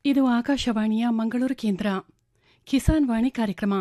ಇದು ಆಕಾಶವಾಣಿಯ ಮಂಗಳೂರು ಕೇಂದ್ರ ಕಿಸಾನ್ ವಾಣಿ ಕಾರ್ಯಕ್ರಮ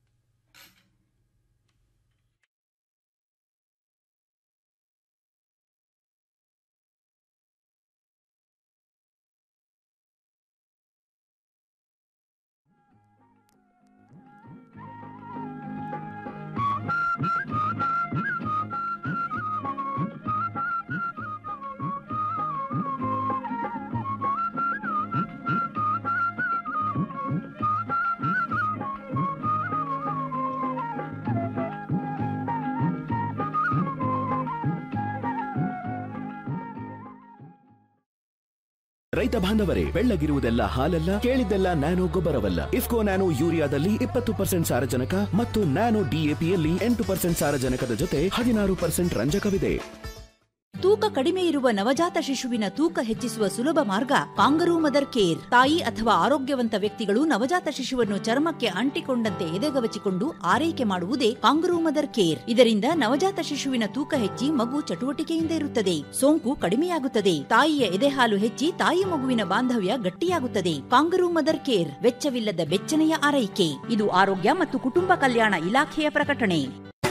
ರೈತ ಬಾಂಧವರೇ ಬೆಳ್ಳಗಿರುವುದೆಲ್ಲ ಹಾಲಲ್ಲ ಕೇಳಿದ್ದೆಲ್ಲ ನ್ಯಾನೋ ಗೊಬ್ಬರವಲ್ಲ ಇಫ್ಕೋ ನ್ಯಾನೋ ಯೂರಿಯಾದಲ್ಲಿ ಇಪ್ಪತ್ತು ಪರ್ಸೆಂಟ್ ಸಾರಜನಕ ಮತ್ತು ನ್ಯಾನೋ ಡಿಎಪಿಯಲ್ಲಿ ಎಂಟು ಪರ್ಸೆಂಟ್ ಸಾರಜನಕದ ಜೊತೆ ಹದಿನಾರು ಪರ್ಸೆಂಟ್ ರಂಜಕವಿದೆ ತೂಕ ಕಡಿಮೆ ಇರುವ ನವಜಾತ ಶಿಶುವಿನ ತೂಕ ಹೆಚ್ಚಿಸುವ ಸುಲಭ ಮಾರ್ಗ ಕಾಂಗರೂ ಮದರ್ ಕೇರ್ ತಾಯಿ ಅಥವಾ ಆರೋಗ್ಯವಂತ ವ್ಯಕ್ತಿಗಳು ನವಜಾತ ಶಿಶುವನ್ನು ಚರ್ಮಕ್ಕೆ ಅಂಟಿಕೊಂಡಂತೆ ಎದೆಗವಚಿಕೊಂಡು ಆರೈಕೆ ಮಾಡುವುದೇ ಕಾಂಗರೂ ಮದರ್ ಕೇರ್ ಇದರಿಂದ ನವಜಾತ ಶಿಶುವಿನ ತೂಕ ಹೆಚ್ಚಿ ಮಗು ಚಟುವಟಿಕೆಯಿಂದ ಇರುತ್ತದೆ ಸೋಂಕು ಕಡಿಮೆಯಾಗುತ್ತದೆ ತಾಯಿಯ ಎದೆಹಾಲು ಹೆಚ್ಚಿ ತಾಯಿ ಮಗುವಿನ ಬಾಂಧವ್ಯ ಗಟ್ಟಿಯಾಗುತ್ತದೆ ಕಾಂಗರೂ ಮದರ್ ಕೇರ್ ವೆಚ್ಚವಿಲ್ಲದ ಬೆಚ್ಚನೆಯ ಆರೈಕೆ ಇದು ಆರೋಗ್ಯ ಮತ್ತು ಕುಟುಂಬ ಕಲ್ಯಾಣ ಇಲಾಖೆಯ ಪ್ರಕಟಣೆ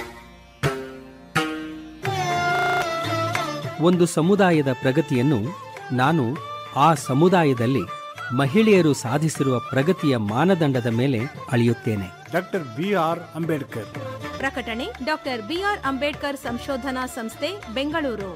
ಒಂದು ಸಮುದಾಯದ ಪ್ರಗತಿಯನ್ನು ನಾನು ಆ ಸಮುದಾಯದಲ್ಲಿ ಮಹಿಳೆಯರು ಸಾಧಿಸಿರುವ ಪ್ರಗತಿಯ ಮಾನದಂಡದ ಮೇಲೆ ಅಳೆಯುತ್ತೇನೆ ಡಾಕ್ಟರ್ ಬಿ ಆರ್ ಅಂಬೇಡ್ಕರ್ ಪ್ರಕಟಣೆ ಡಾಕ್ಟರ್ ಬಿಆರ್ ಅಂಬೇಡ್ಕರ್ ಸಂಶೋಧನಾ ಸಂಸ್ಥೆ ಬೆಂಗಳೂರು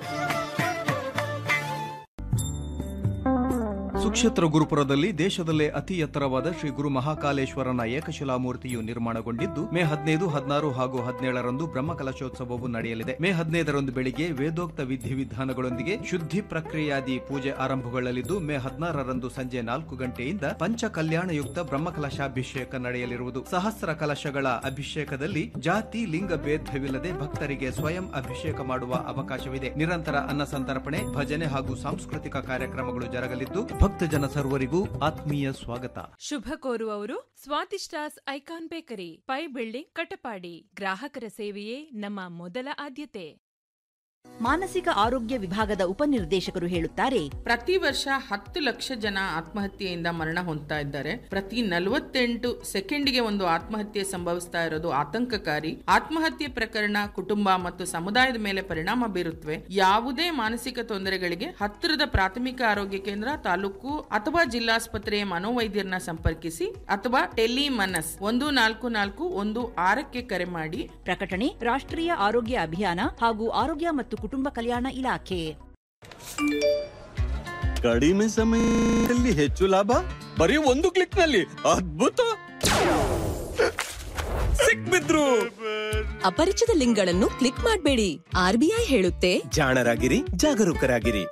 ಸುಕ್ಷೇತ್ರ ಗುರುಪುರದಲ್ಲಿ ದೇಶದಲ್ಲೇ ಅತಿ ಎತ್ತರವಾದ ಶ್ರೀ ಗುರು ಮಹಾಕಾಲೇಶ್ವರನ ಏಕಶಿಲಾ ಮೂರ್ತಿಯು ನಿರ್ಮಾಣಗೊಂಡಿದ್ದು ಮೇ ಹದಿನೈದು ಹದಿನಾರು ಹಾಗೂ ಹದಿನೇಳರಂದು ಬ್ರಹ್ಮಕಲಶೋತ್ಸವವು ನಡೆಯಲಿದೆ ಮೇ ಹದಿನೈದರಂದು ಬೆಳಿಗ್ಗೆ ವೇದೋಕ್ತ ವಿಧಿವಿಧಾನಗಳೊಂದಿಗೆ ಶುದ್ಧಿ ಪ್ರಕ್ರಿಯಾದಿ ಪೂಜೆ ಆರಂಭಗೊಳ್ಳಲಿದ್ದು ಮೇ ಹದಿನಾರರಂದು ಸಂಜೆ ನಾಲ್ಕು ಗಂಟೆಯಿಂದ ಪಂಚ ಕಲ್ಯಾಣಯುಕ್ತ ಬ್ರಹ್ಮಕಲಶಾಭಿಷೇಕ ನಡೆಯಲಿರುವುದು ಸಹಸ್ರ ಕಲಶಗಳ ಅಭಿಷೇಕದಲ್ಲಿ ಜಾತಿ ಲಿಂಗ ಭೇದವಿಲ್ಲದೆ ಭಕ್ತರಿಗೆ ಸ್ವಯಂ ಅಭಿಷೇಕ ಮಾಡುವ ಅವಕಾಶವಿದೆ ನಿರಂತರ ಅನ್ನ ಸಂತರ್ಪಣೆ ಭಜನೆ ಹಾಗೂ ಸಾಂಸ್ಕೃತಿಕ ಕಾರ್ಯಕ್ರಮಗಳು ಜರಗಲಿದ್ದು ಭಕ್ತಜನ ಸರ್ವರಿಗೂ ಆತ್ಮೀಯ ಸ್ವಾಗತ ಶುಭ ಕೋರುವವರು ಸ್ವಾದಿಷ್ಟಾಸ್ icon bakery Pai building Katapadi ಗ್ರಾಹಕರ ಸೇವೆಯೇ ನಮ್ಮ ಮೊದಲ ಆದ್ಯತೆ ಮಾನಸಿಕ ಆರೋಗ್ಯ ವಿಭಾಗದ ಉಪನಿರ್ದೇಶಕರು ಹೇಳುತ್ತಾರೆ ಪ್ರತಿ ವರ್ಷ ಹತ್ತು ಲಕ್ಷ ಜನ ಆತ್ಮಹತ್ಯೆಯಿಂದ ಮರಣ ಹೊಂದ್ತಾ ಇದ್ದಾರೆ ಪ್ರತಿ ನಲವತ್ತೆಂಟು ಸೆಕೆಂಡ್ಗೆ ಒಂದು ಆತ್ಮಹತ್ಯೆ ಸಂಭವಿಸ್ತಾ ಇರೋದು ಆತಂಕಕಾರಿ ಆತ್ಮಹತ್ಯೆ ಪ್ರಕರಣ ಕುಟುಂಬ ಮತ್ತು ಸಮುದಾಯದ ಮೇಲೆ ಪರಿಣಾಮ ಬೀರುತ್ತವೆ ಯಾವುದೇ ಮಾನಸಿಕ ತೊಂದರೆಗಳಿಗೆ ಹತ್ತಿರದ ಪ್ರಾಥಮಿಕ ಆರೋಗ್ಯ ಕೇಂದ್ರ ತಾಲೂಕು ಅಥವಾ ಜಿಲ್ಲಾಸ್ಪತ್ರೆಯ ಮನೋವೈದ್ಯರನ್ನ ಸಂಪರ್ಕಿಸಿ ಅಥವಾ ಟೆಲಿ ಮನಸ್ ಒಂದು ನಾಲ್ಕು ನಾಲ್ಕು ಒಂದು ಆರಕ್ಕೆ ಕರೆ ಮಾಡಿ ಪ್ರಕಟಣೆ ರಾಷ್ಟ್ರೀಯ ಆರೋಗ್ಯ ಅಭಿಯಾನ ಹಾಗೂ ಆರೋಗ್ಯ ಮತ್ತು ಕುಟುಂಬ ಕಲ್ಯಾಣ ಇಲಾಖೆ ಕಡಿಮೆ ಸಮಯದಲ್ಲಿ ಹೆಚ್ಚು ಲಾಭ ಬರೀ ಒಂದು ಕ್ಲಿಕ್ ನಲ್ಲಿ ಅದ್ಭುತ ಸಿಕ್ಬಿದ್ರು ಅಪರಿಚಿತ ಲಿಂಕ್ಗಳನ್ನು ಕ್ಲಿಕ್ ಮಾಡಬೇಡಿ ಆರ್ಬಿಐ ಹೇಳುತ್ತೆ ಜಾಣರಾಗಿರಿ ಜಾಗರೂಕರಾಗಿರಿ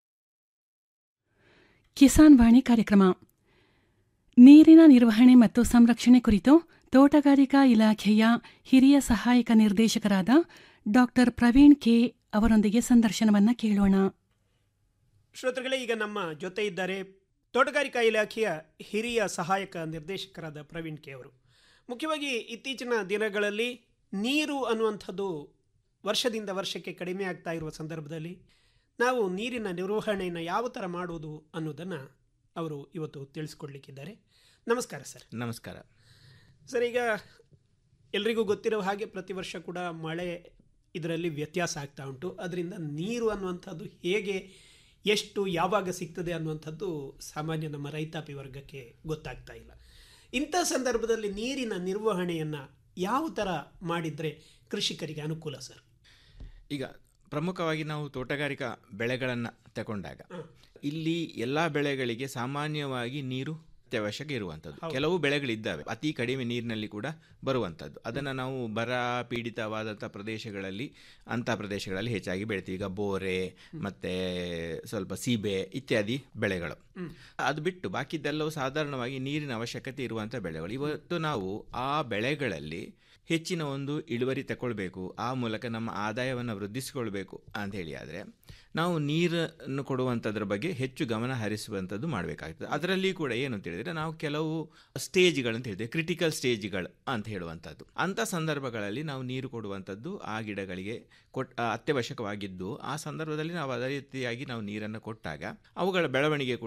ಕಿಸಾನ್ ವಾಣಿ ಕಾರ್ಯಕ್ರಮ ನೀರಿನ ನಿರ್ವಹಣೆ ಮತ್ತು ಸಂರಕ್ಷಣೆ ಕುರಿತು ತೋಟಗಾರಿಕಾ ಇಲಾಖೆಯ ಹಿರಿಯ ಸಹಾಯಕ ನಿರ್ದೇಶಕರಾದ ಡಾಕ್ಟರ್ ಪ್ರವೀಣ್ ಕೆ ಅವರೊಂದಿಗೆ ಸಂದರ್ಶನವನ್ನ ಕೇಳೋಣ ಶ್ರೋತೃಗಳೇ ಈಗ ನಮ್ಮ ಜೊತೆ ಇದ್ದಾರೆ ತೋಟಗಾರಿಕಾ ಇಲಾಖೆಯ ಹಿರಿಯ ಸಹಾಯಕ ನಿರ್ದೇಶಕರಾದ ಪ್ರವೀಣ್ ಕೆ ಅವರು ಮುಖ್ಯವಾಗಿ ಇತ್ತೀಚಿನ ದಿನಗಳಲ್ಲಿ ನೀರು ಅನ್ನುವಂಥದ್ದು ವರ್ಷದಿಂದ ವರ್ಷಕ್ಕೆ ಕಡಿಮೆ ಆಗ್ತಾ ಇರುವ ಸಂದರ್ಭದಲ್ಲಿ ನಾವು ನೀರಿನ ನಿರ್ವಹಣೆಯನ್ನು ಯಾವ ಥರ ಮಾಡುವುದು ಅನ್ನೋದನ್ನು ಅವರು ಇವತ್ತು ತಿಳಿಸ್ಕೊಡ್ಲಿಕ್ಕಿದ್ದಾರೆ ನಮಸ್ಕಾರ ಸರ್ ನಮಸ್ಕಾರ ಸರ್ ಈಗ ಎಲ್ರಿಗೂ ಗೊತ್ತಿರೋ ಹಾಗೆ ಪ್ರತಿ ವರ್ಷ ಕೂಡ ಮಳೆ ಇದರಲ್ಲಿ ವ್ಯತ್ಯಾಸ ಆಗ್ತಾ ಉಂಟು ಅದರಿಂದ ನೀರು ಅನ್ನುವಂಥದ್ದು ಹೇಗೆ ಎಷ್ಟು ಯಾವಾಗ ಸಿಗ್ತದೆ ಅನ್ನುವಂಥದ್ದು ಸಾಮಾನ್ಯ ನಮ್ಮ ರೈತಾಪಿ ವರ್ಗಕ್ಕೆ ಗೊತ್ತಾಗ್ತಾ ಇಲ್ಲ ಇಂಥ ಸಂದರ್ಭದಲ್ಲಿ ನೀರಿನ ನಿರ್ವಹಣೆಯನ್ನು ಯಾವ ಥರ ಮಾಡಿದರೆ ಕೃಷಿಕರಿಗೆ ಅನುಕೂಲ ಸರ್ ಈಗ ಪ್ರಮುಖವಾಗಿ ನಾವು ತೋಟಗಾರಿಕಾ ಬೆಳೆಗಳನ್ನು ತಗೊಂಡಾಗ ಇಲ್ಲಿ ಎಲ್ಲ ಬೆಳೆಗಳಿಗೆ ಸಾಮಾನ್ಯವಾಗಿ ನೀರು ಅತ್ಯವಶ್ಯಕ ಇರುವಂಥದ್ದು ಕೆಲವು ಬೆಳೆಗಳಿದ್ದಾವೆ ಅತಿ ಕಡಿಮೆ ನೀರಿನಲ್ಲಿ ಕೂಡ ಬರುವಂಥದ್ದು ಅದನ್ನು ನಾವು ಬರ ಪೀಡಿತವಾದಂಥ ಪ್ರದೇಶಗಳಲ್ಲಿ ಅಂಥ ಪ್ರದೇಶಗಳಲ್ಲಿ ಹೆಚ್ಚಾಗಿ ಬೆಳಿತೀವಿ ಈಗ ಬೋರೆ ಮತ್ತು ಸ್ವಲ್ಪ ಸೀಬೆ ಇತ್ಯಾದಿ ಬೆಳೆಗಳು ಅದು ಬಿಟ್ಟು ಬಾಕಿದ್ದೆಲ್ಲವೂ ಸಾಧಾರಣವಾಗಿ ನೀರಿನ ಅವಶ್ಯಕತೆ ಇರುವಂಥ ಬೆಳೆಗಳು ಇವತ್ತು ನಾವು ಆ ಬೆಳೆಗಳಲ್ಲಿ ಹೆಚ್ಚಿನ ಒಂದು ಇಳುವರಿ ತಗೊಳ್ಬೇಕು ಆ ಮೂಲಕ ನಮ್ಮ ಆದಾಯವನ್ನು ವೃದ್ಧಿಸಿಕೊಳ್ಬೇಕು ಅಂತ ಹೇಳಿ ಆದರೆ ನಾವು ನೀರನ್ನು ಕೊಡುವಂಥದ್ರ ಬಗ್ಗೆ ಹೆಚ್ಚು ಗಮನ ಹರಿಸುವಂಥದ್ದು ಮಾಡಬೇಕಾಗ್ತದೆ ಅದರಲ್ಲಿ ಕೂಡ ಏನು ಅಂತ ಹೇಳಿದರೆ ನಾವು ಕೆಲವು ಸ್ಟೇಜ್ಗಳಂತ ಹೇಳಿದೆ ಕ್ರಿಟಿಕಲ್ ಸ್ಟೇಜ್ಗಳು ಅಂತ ಹೇಳುವಂಥದ್ದು ಅಂಥ ಸಂದರ್ಭಗಳಲ್ಲಿ ನಾವು ನೀರು ಕೊಡುವಂಥದ್ದು ಆ ಗಿಡಗಳಿಗೆ ಕೊಟ್ ಅತ್ಯವಶ್ಯಕವಾಗಿದ್ದು ಆ ಸಂದರ್ಭದಲ್ಲಿ ನಾವು ಅದೇ ರೀತಿಯಾಗಿ ನಾವು ನೀರನ್ನು ಕೊಟ್ಟಾಗ ಅವುಗಳ ಬೆಳವಣಿಗೆ ಕೂಡ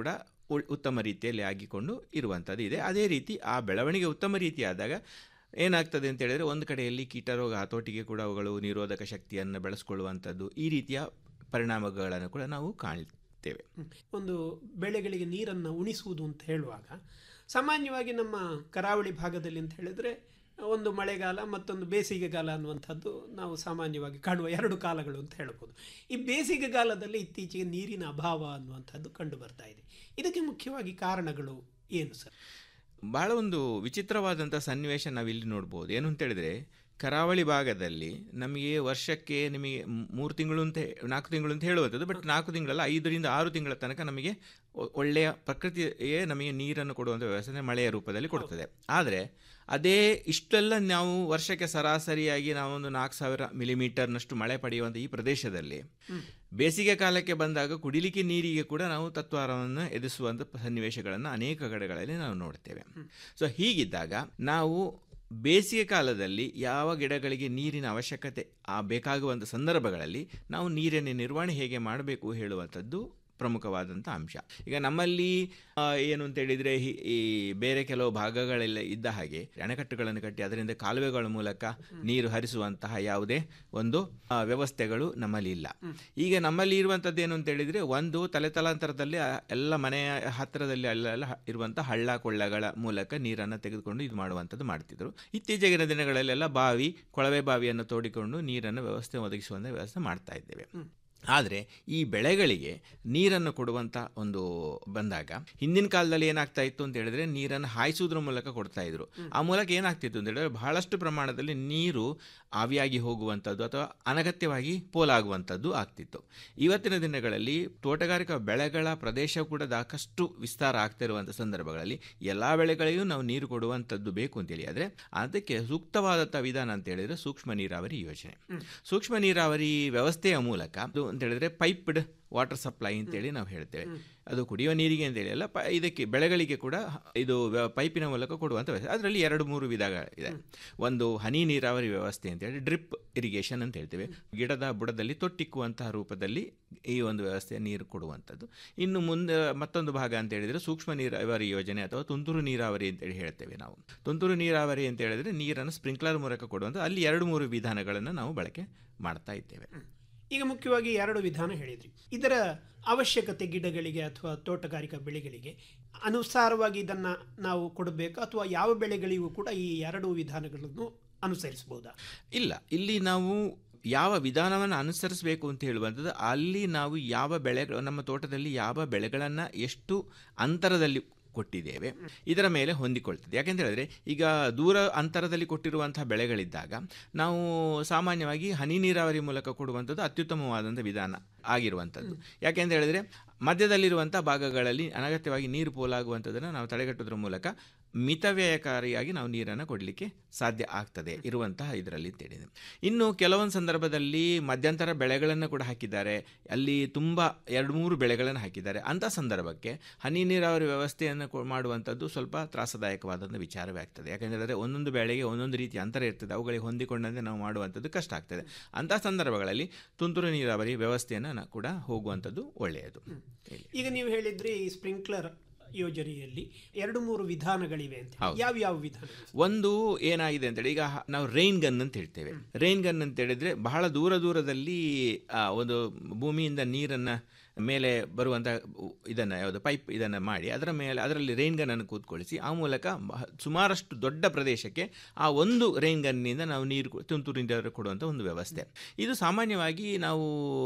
ಉಳ್- ಉತ್ತಮ ರೀತಿಯಲ್ಲಿ ಆಗಿಕೊಂಡು ಇರುವಂಥದ್ದು ಇದೆ ಅದೇ ರೀತಿ ಆ ಬೆಳವಣಿಗೆ ಉತ್ತಮ ರೀತಿಯಾದಾಗ ಏನಾಗ್ತದೆ ಅಂತ ಹೇಳಿದ್ರೆ ಒಂದು ಕಡೆಯಲ್ಲಿ ಕೀಟರೋಗ ಹತೋಟಿಗೆ ಕೂಡ ಅವುಗಳು ನಿರೋಧಕ ಶಕ್ತಿಯನ್ನು ಬೆಳೆಸ್ಕೊಳ್ಳುವಂಥದ್ದು ಈ ರೀತಿಯ ಪರಿಣಾಮಗಳನ್ನು ಕೂಡ ನಾವು ಕಾಣ್ತೇವೆ ಒಂದು ಬೆಳೆಗಳಿಗೆ ನೀರನ್ನು ಉಣಿಸುವುದು ಅಂತ ಹೇಳುವಾಗ ಸಾಮಾನ್ಯವಾಗಿ ನಮ್ಮ ಕರಾವಳಿ ಭಾಗದಲ್ಲಿ ಅಂತ ಹೇಳಿದ್ರೆ ಒಂದು ಮಳೆಗಾಲ ಮತ್ತೊಂದು ಬೇಸಿಗೆಗಾಲ ಅನ್ನುವಂಥದ್ದು ನಾವು ಸಾಮಾನ್ಯವಾಗಿ ಕಾಣುವ ಎರಡು ಕಾಲಗಳು ಅಂತ ಹೇಳ್ಬೋದು ಈ ಬೇಸಿಗೆಗಾಲದಲ್ಲಿ ಇತ್ತೀಚೆಗೆ ನೀರಿನ ಅಭಾವ ಅನ್ನುವಂಥದ್ದು ಕಂಡು ಬರ್ತಾ ಇದೆ ಇದಕ್ಕೆ ಮುಖ್ಯವಾಗಿ ಕಾರಣಗಳು ಏನು ಸರ್ ಬಹಳ ಒಂದು ವಿಚಿತ್ರವಾದಂಥ ಸನ್ನಿವೇಶ ನಾವಿಲ್ಲಿ ನೋಡ್ಬೋದು ಏನು ಅಂತ ಹೇಳಿದ್ರೆ ಕರಾವಳಿ ಭಾಗದಲ್ಲಿ ನಮಗೆ ವರ್ಷಕ್ಕೆ ನಿಮಗೆ ಮೂರು ತಿಂಗಳು ಅಂತ ನಾಲ್ಕು ತಿಂಗಳು ಅಂತ ಹೇಳುವಂಥದ್ದು ಬಟ್ ನಾಲ್ಕು ತಿಂಗಳಲ್ಲ ಐದರಿಂದ ಆರು ತಿಂಗಳ ತನಕ ನಮಗೆ ಒ- ಒಳ್ಳೆಯ ಪ್ರಕೃತಿಯೇ ನಮಗೆ ನೀರನ್ನು ಕೊಡುವಂಥ ವ್ಯವಸ್ಥೆ ಅಂದ್ರೆ ಮಳೆಯ ರೂಪದಲ್ಲಿ ಕೊಡ್ತದೆ ಆದರೆ ಅದೇ ಇಷ್ಟೆಲ್ಲ ನಾವು ವರ್ಷಕ್ಕೆ ಸರಾಸರಿಯಾಗಿ ನಾವೊಂದು ನಾಲ್ಕು ಸಾವಿರ ಮಿಲಿಮೀಟರ್ನಷ್ಟು ಮಳೆ ಪಡೆಯುವಂಥ ಈ ಪ್ರದೇಶದಲ್ಲಿ ಬೇಸಿಗೆ ಕಾಲಕ್ಕೆ ಬಂದಾಗ ಕುಡಿಲಿಕ್ಕೆ ನೀರಿಗೆ ಕೂಡ ನಾವು ತತ್ವಾರವನ್ನು ಎದುರಿಸುವಂಥ ಸನ್ನಿವೇಶಗಳನ್ನು ಅನೇಕ ಕಡೆಗಳಲ್ಲಿ ನಾವು ನೋಡ್ತೇವೆ ಸೊ ಹೀಗಿದ್ದಾಗ ನಾವು ಬೇಸಿಗೆ ಕಾಲದಲ್ಲಿ ಯಾವ ಗಿಡಗಳಿಗೆ ನೀರಿನ ಅವಶ್ಯಕತೆ ಆ ಬೇಕಾಗುವಂಥ ಸಂದರ್ಭಗಳಲ್ಲಿ ನಾವು ನೀರಿನ ನಿರ್ವಹಣೆ ಹೇಗೆ ಮಾಡಬೇಕು ಹೇಳುವಂಥದ್ದು ಪ್ರಮುಖವಾದಂಥ ಅಂಶ ಈಗ ನಮ್ಮಲ್ಲಿ ಆ, ಏನು ಅಂತ ಹೇಳಿದರೆ ಈ ಬೇರೆ ಕೆಲವು ಭಾಗಗಳೆಲ್ಲ ಇದ್ದ ಹಾಗೆ ಅಣೆಕಟ್ಟುಗಳನ್ನು ಕಟ್ಟಿ ಅದರಿಂದ ಕಾಲುವೆಗಳ ಮೂಲಕ ನೀರು ಹರಿಸುವಂತಹ ಯಾವುದೇ ಒಂದು ಆ, ವ್ಯವಸ್ಥೆಗಳು ನಮ್ಮಲ್ಲಿ ಇಲ್ಲ ಈಗ ನಮ್ಮಲ್ಲಿ ಇರುವಂಥದ್ದು ಏನು ಅಂತ ಹೇಳಿದರೆ ಒಂದು ತಲೆತಲಾಂತರದಲ್ಲಿ ಆ ಎಲ್ಲ ಮನೆಯ ಹತ್ತಿರದಲ್ಲಿ ಅಲ್ಲೆಲ್ಲ ಹ- ಇರುವಂಥ ಹಳ್ಳ ಕೊಳ್ಳಗಳ ಮೂಲಕ ನೀರನ್ನು ತೆಗೆದುಕೊಂಡು ಇದು ಮಾಡುವಂಥದ್ದು ಮಾಡ್ತಿದ್ರು ಇತ್ತೀಚೆಗಿನ ದಿನಗಳಲ್ಲೆಲ್ಲ ಬಾವಿ ಕೊಳವೆ ಬಾವಿಯನ್ನು ತೋಡಿಕೊಂಡು ನೀರನ್ನು ವ್ಯವಸ್ಥೆ ಒದಗಿಸುವಂಥ ವ್ಯವಸ್ಥೆ ಮಾಡ್ತಾ ಇದ್ದೇವೆ ಆದರೆ ಈ ಬೆಳೆಗಳಿಗೆ ನೀರನ್ನು ಕೊಡುವಂಥ ಒಂದು ಬಂದಾಗ ಹಿಂದಿನ ಕಾಲದಲ್ಲಿ ಏನಾಗ್ತಾ ಇತ್ತು ಅಂತ ಹೇಳಿದ್ರೆ ನೀರನ್ನು ಹಾಯಿಸುವುದ್ರ ಮೂಲಕ ಕೊಡ್ತಾ ಇದ್ರು ಆ ಮೂಲಕ ಏನಾಗ್ತಿತ್ತು ಅಂತ ಹೇಳಿದ್ರೆ ಬಹಳಷ್ಟು ಪ್ರಮಾಣದಲ್ಲಿ ನೀರು ಆವಿಯಾಗಿ ಹೋಗುವಂಥದ್ದು ಅಥವಾ ಅನಗತ್ಯವಾಗಿ ಪೋಲಾಗುವಂಥದ್ದು ಆಗ್ತಿತ್ತು ಇವತ್ತಿನ ದಿನಗಳಲ್ಲಿ ತೋಟಗಾರಿಕಾ ಬೆಳೆಗಳ ಪ್ರದೇಶ ಕೂಡ ಸಾಕಷ್ಟು ವಿಸ್ತಾರ ಆಗ್ತಿರುವಂಥ ಸಂದರ್ಭಗಳಲ್ಲಿ ಎಲ್ಲ ಬೆಳೆಗಳಿಗೂ ನಾವು ನೀರು ಕೊಡುವಂಥದ್ದು ಬೇಕು ಅಂತೇಳಿ ಆದರೆ ಅದಕ್ಕೆ ಸೂಕ್ತವಾದಂಥ ವಿಧಾನ ಅಂತ ಹೇಳಿದ್ರೆ ಸೂಕ್ಷ್ಮ ನೀರಾವರಿ ಯೋಜನೆ ಸೂಕ್ಷ್ಮ ನೀರಾವರಿ ವ್ಯವಸ್ಥೆಯ ಮೂಲಕ ಅದು ಅಂತ ಹೇಳಿದ್ರೆ ಪೈಪ್ಡ್ ವಾಟರ್ ಸಪ್ಲೈ ಅಂತೇಳಿ ನಾವು ಹೇಳ್ತೇವೆ ಅದು ಕುಡಿಯುವ ನೀರಿಗೆ ಅಂತೇಳಿ ಅಲ್ಲ ಪ ಇದಕ್ಕೆ ಬೆಳೆಗಳಿಗೆ ಕೂಡ ಇದು ವ್ಯ- ಪೈಪಿನ ಮೂಲಕ ಕೊಡುವಂಥ ವ್ಯವಸ್ಥೆ ಅದರಲ್ಲಿ ಎರಡು ಮೂರು ವಿಧಗಳಿದೆ ಒಂದು ಹನಿ ನೀರಾವರಿ ವ್ಯವಸ್ಥೆ ಅಂತೇಳಿ ಡ್ರಿಪ್ ಇರಿಗೇಷನ್ ಅಂತ ಹೇಳ್ತೇವೆ ಗಿಡದ ಬುಡದಲ್ಲಿ ತೊಟ್ಟಿಕ್ಕುವಂತಹ ರೂಪದಲ್ಲಿ ಈ ಒಂದು ವ್ಯವಸ್ಥೆ ನೀರು ಕೊಡುವಂಥದ್ದು ಇನ್ನು ಮುಂದೆ ಮತ್ತೊಂದು ಭಾಗ ಅಂತ ಹೇಳಿದರೆ ಸೂಕ್ಷ್ಮ ನೀರಾವರಿ ಯೋಜನೆ ಅಥವಾ ತುಂತುರು ನೀರಾವರಿ ಅಂತೇಳಿ ಹೇಳ್ತೇವೆ ನಾವು ತುಂತುರು ನೀರಾವರಿ ಅಂತ ಹೇಳಿದ್ರೆ ನೀರನ್ನು ಸ್ಪ್ರಿಂಕ್ಲರ್ ಮೂಲಕ ಕೊಡುವಂಥ ಅಲ್ಲಿ ಎರಡು ಮೂರು ವಿಧಾನಗಳನ್ನು ನಾವು ಬಳಕೆ ಮಾಡ್ತಾ ಇದ್ದೇವೆ ಈಗ ಮುಖ್ಯವಾಗಿ ಎರಡು ವಿಧಾನ ಹೇಳಿದ್ರಿ ಇದರ ಅವಶ್ಯಕತೆ ಗಿಡಗಳಿಗೆ ಅಥವಾ ತೋಟಗಾರಿಕಾ ಬೆಳೆಗಳಿಗೆ ಅನುಸಾರವಾಗಿ ಇದನ್ನು ನಾವು ಕೊಡಬೇಕು ಅಥವಾ ಯಾವ ಬೆಳೆಗಳಿಗೂ ಕೂಡ ಈ ಎರಡು ವಿಧಾನಗಳನ್ನು ಅನುಸರಿಸಬಹುದಾ ಇಲ್ಲ ಇಲ್ಲಿ ನಾವು ಯಾವ ವಿಧಾನವನ್ನು ಅನುಸರಿಸಬೇಕು ಅಂತ ಹೇಳುವಂಥದ್ದು ಅಲ್ಲಿ ನಾವು ಯಾವ ಬೆಳೆಗಳು ನಮ್ಮ ತೋಟದಲ್ಲಿ ಯಾವ ಬೆಳೆಗಳನ್ನು ಎಷ್ಟು ಅಂತರದಲ್ಲಿ ಕೊಟ್ಟಿದ್ದೇವೆ ಇದರ ಮೇಲೆ ಹೊಂದಿಕೊಳ್ತದೆ ಯಾಕೆಂತ ಹೇಳಿದ್ರೆ ಈಗ ದೂರ ಅಂತರದಲ್ಲಿ ಕೊಟ್ಟಿರುವಂತಹ ಬೆಳೆಗಳಿದ್ದಾಗ ನಾವು ಸಾಮಾನ್ಯವಾಗಿ ಹನಿ ನೀರಾವರಿ ಮೂಲಕ ಕೊಡುವಂಥದ್ದು ಅತ್ಯುತ್ತಮವಾದಂಥ ವಿಧಾನ ಆಗಿರುವಂಥದ್ದು ಯಾಕೆಂತ ಹೇಳಿದ್ರೆ ಮಧ್ಯದಲ್ಲಿರುವಂಥ ಭಾಗಗಳಲ್ಲಿ ಅನಗತ್ಯವಾಗಿ ನೀರು ಪೋಲಾಗುವಂಥದ್ದನ್ನು ನಾವು ತಡೆಗಟ್ಟೋದ್ರ ಮೂಲಕ ಮಿತವ್ಯಯಕಾರಿಯಾಗಿ ನಾವು ನೀರನ್ನು ಕೊಡಲಿಕ್ಕೆ ಸಾಧ್ಯ ಆಗ್ತದೆ ಇರುವಂತಹ ಇದರಲ್ಲಿ ಅಂತೇಳಿದೆ ಇನ್ನು ಕೆಲವೊಂದು ಸಂದರ್ಭದಲ್ಲಿ ಮಧ್ಯಂತರ ಬೆಳೆಗಳನ್ನು ಕೂಡ ಹಾಕಿದ್ದಾರೆ ಅಲ್ಲಿ ತುಂಬ ಎರಡು ಮೂರು ಬೆಳೆಗಳನ್ನು ಹಾಕಿದ್ದಾರೆ ಅಂಥ ಸಂದರ್ಭಕ್ಕೆ ಹನಿ ನೀರಾವರಿ ವ್ಯವಸ್ಥೆಯನ್ನು ಕೊ- ಮಾಡುವಂಥದ್ದು ಸ್ವಲ್ಪ ತ್ರಾಸದಾಯಕವಾದಂಥ ವಿಚಾರವೇ ಆಗ್ತದೆ ಯಾಕೆಂದರೆ ಒಂದೊಂದು ಬೆಳೆಗೆ ಒಂದೊಂದು ರೀತಿಯ ಅಂತರ ಇರ್ತದೆ ಅವುಗಳಿಗೆ ಹೊಂದಿಕೊಂಡಂತೆ ನಾವು ಮಾಡುವಂಥದ್ದು ಕಷ್ಟ ಆಗ್ತದೆ ಅಂಥ ಸಂದರ್ಭಗಳಲ್ಲಿ ತುಂತುರು ನೀರಾವರಿ ವ್ಯವಸ್ಥೆಯನ್ನು ನ- ಕೂಡ ಹೋಗುವಂಥದ್ದು ಒಳ್ಳೆಯದು ಈಗ ನೀವು ಹೇಳಿದ್ರಿ ಈ ಸ್ಪ್ರಿಂಕ್ಲರ್ ಯೋಜನೆಯಲ್ಲಿ ಎರಡು ಮೂರು ವಿಧಾನಗಳಿವೆ ಅಂತ ಹೌದು. ಯಾವ ಯಾವ ವಿಧಾನ ಒಂದು ಏನಾಗಿದೆ ಅಂತೇಳಿ ಈಗ ಹ- ನಾವು ರೈನ್ ಗನ್ ಅಂತ ಹೇಳ್ತೇವೆ ರೈನ್ ಗನ್ ಅಂತ ಹೇಳಿದ್ರೆ ಬಹಳ ದೂರ ದೂರದಲ್ಲಿ ಆ, ಒಂದು ಭೂಮಿಯಿಂದ ನೀರನ್ನು ಮೇಲೆ ಬರುವಂಥ ಇದನ್ನು ಯಾವುದು ಪೈಪ್ ಇದನ್ನು ಮಾಡಿ ಅದರ ಮೇಲೆ ಅದರಲ್ಲಿ ರೈನ್ ಗನ್ನನ್ನು ಕೂತ್ಕೊಳಿಸಿ ಆ ಮೂಲಕ ಬಹ- ಸುಮಾರಷ್ಟು ದೊಡ್ಡ ಪ್ರದೇಶಕ್ಕೆ ಆ ಒಂದು ರೈನ್ ಗನ್ನಿಂದ ನಾವು ನೀರು ಕೊ- ತುಂತುರು ನೀರು ಕೊಡುವಂಥ ಒಂದು ವ್ಯವಸ್ಥೆ ಇದು ಸಾಮಾನ್ಯವಾಗಿ ನಾವು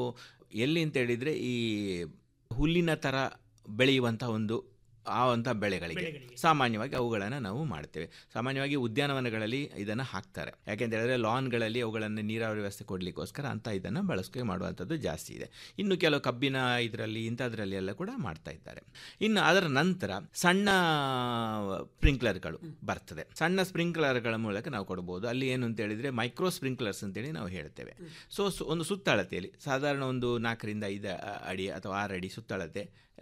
ಎಲ್ಲಿ ಅಂತ ಹೇಳಿದರೆ ಈ ಹುಲ್ಲಿನ ಥರ ಬೆಳೆಯುವಂಥ ಒಂದು ಆ ಅಂತ ಬೆಳೆಗಳಿಗೆ ಸಾಮಾನ್ಯವಾಗಿ ಅವುಗಳನ್ನು ನಾವು ಮಾಡ್ತೇವೆ ಸಾಮಾನ್ಯವಾಗಿ ಉದ್ಯಾನವನಗಳಲ್ಲಿ ಇದನ್ನು ಹಾಕ್ತಾರೆ ಯಾಕೆಂತ ಹೇಳಿದ್ರೆ ಲಾನ್ಗಳಲ್ಲಿ ಅವುಗಳನ್ನು ನೀರಾವರಿ ವ್ಯವಸ್ಥೆ ಕೊಡಲಿಕ್ಕೋಸ್ಕರ ಅಂತ ಇದನ್ನು ಬಳಸ್ಕೆ ಮಾಡುವಂಥದ್ದು ಜಾಸ್ತಿ ಇದೆ ಇನ್ನು ಕೆಲವು ಕಬ್ಬಿನ ಇದರಲ್ಲಿ ಇಂಥದ್ರಲ್ಲಿ ಎಲ್ಲ ಕೂಡ ಮಾಡ್ತಾ ಇದ್ದಾರೆ ಇನ್ನು ಅದರ ನಂತರ ಸಣ್ಣ ಸ್ಪ್ರಿಂಕ್ಲರ್ಗಳು ಬರ್ತದೆ ಸಣ್ಣ ಸ್ಪ್ರಿಂಕ್ಲರ್ಗಳ ಮೂಲಕ ನಾವು ಕೊಡ್ಬೋದು ಅಲ್ಲಿ ಏನು ಅಂತ ಹೇಳಿದ್ರೆ ಮೈಕ್ರೋ ಸ್ಪ್ರಿಂಕ್ಲರ್ಸ್ ಅಂತೇಳಿ ನಾವು ಹೇಳ್ತೇವೆ ಸೊ ಒಂದು ಸುತ್ತಳತೆಯಲ್ಲಿ ಸಾಧಾರಣ ಒಂದು ನಾಲ್ಕರಿಂದ ಐದು ಅಡಿ ಅಥವಾ ಆರು ಅಡಿ ಸುತ್ತಳತೆ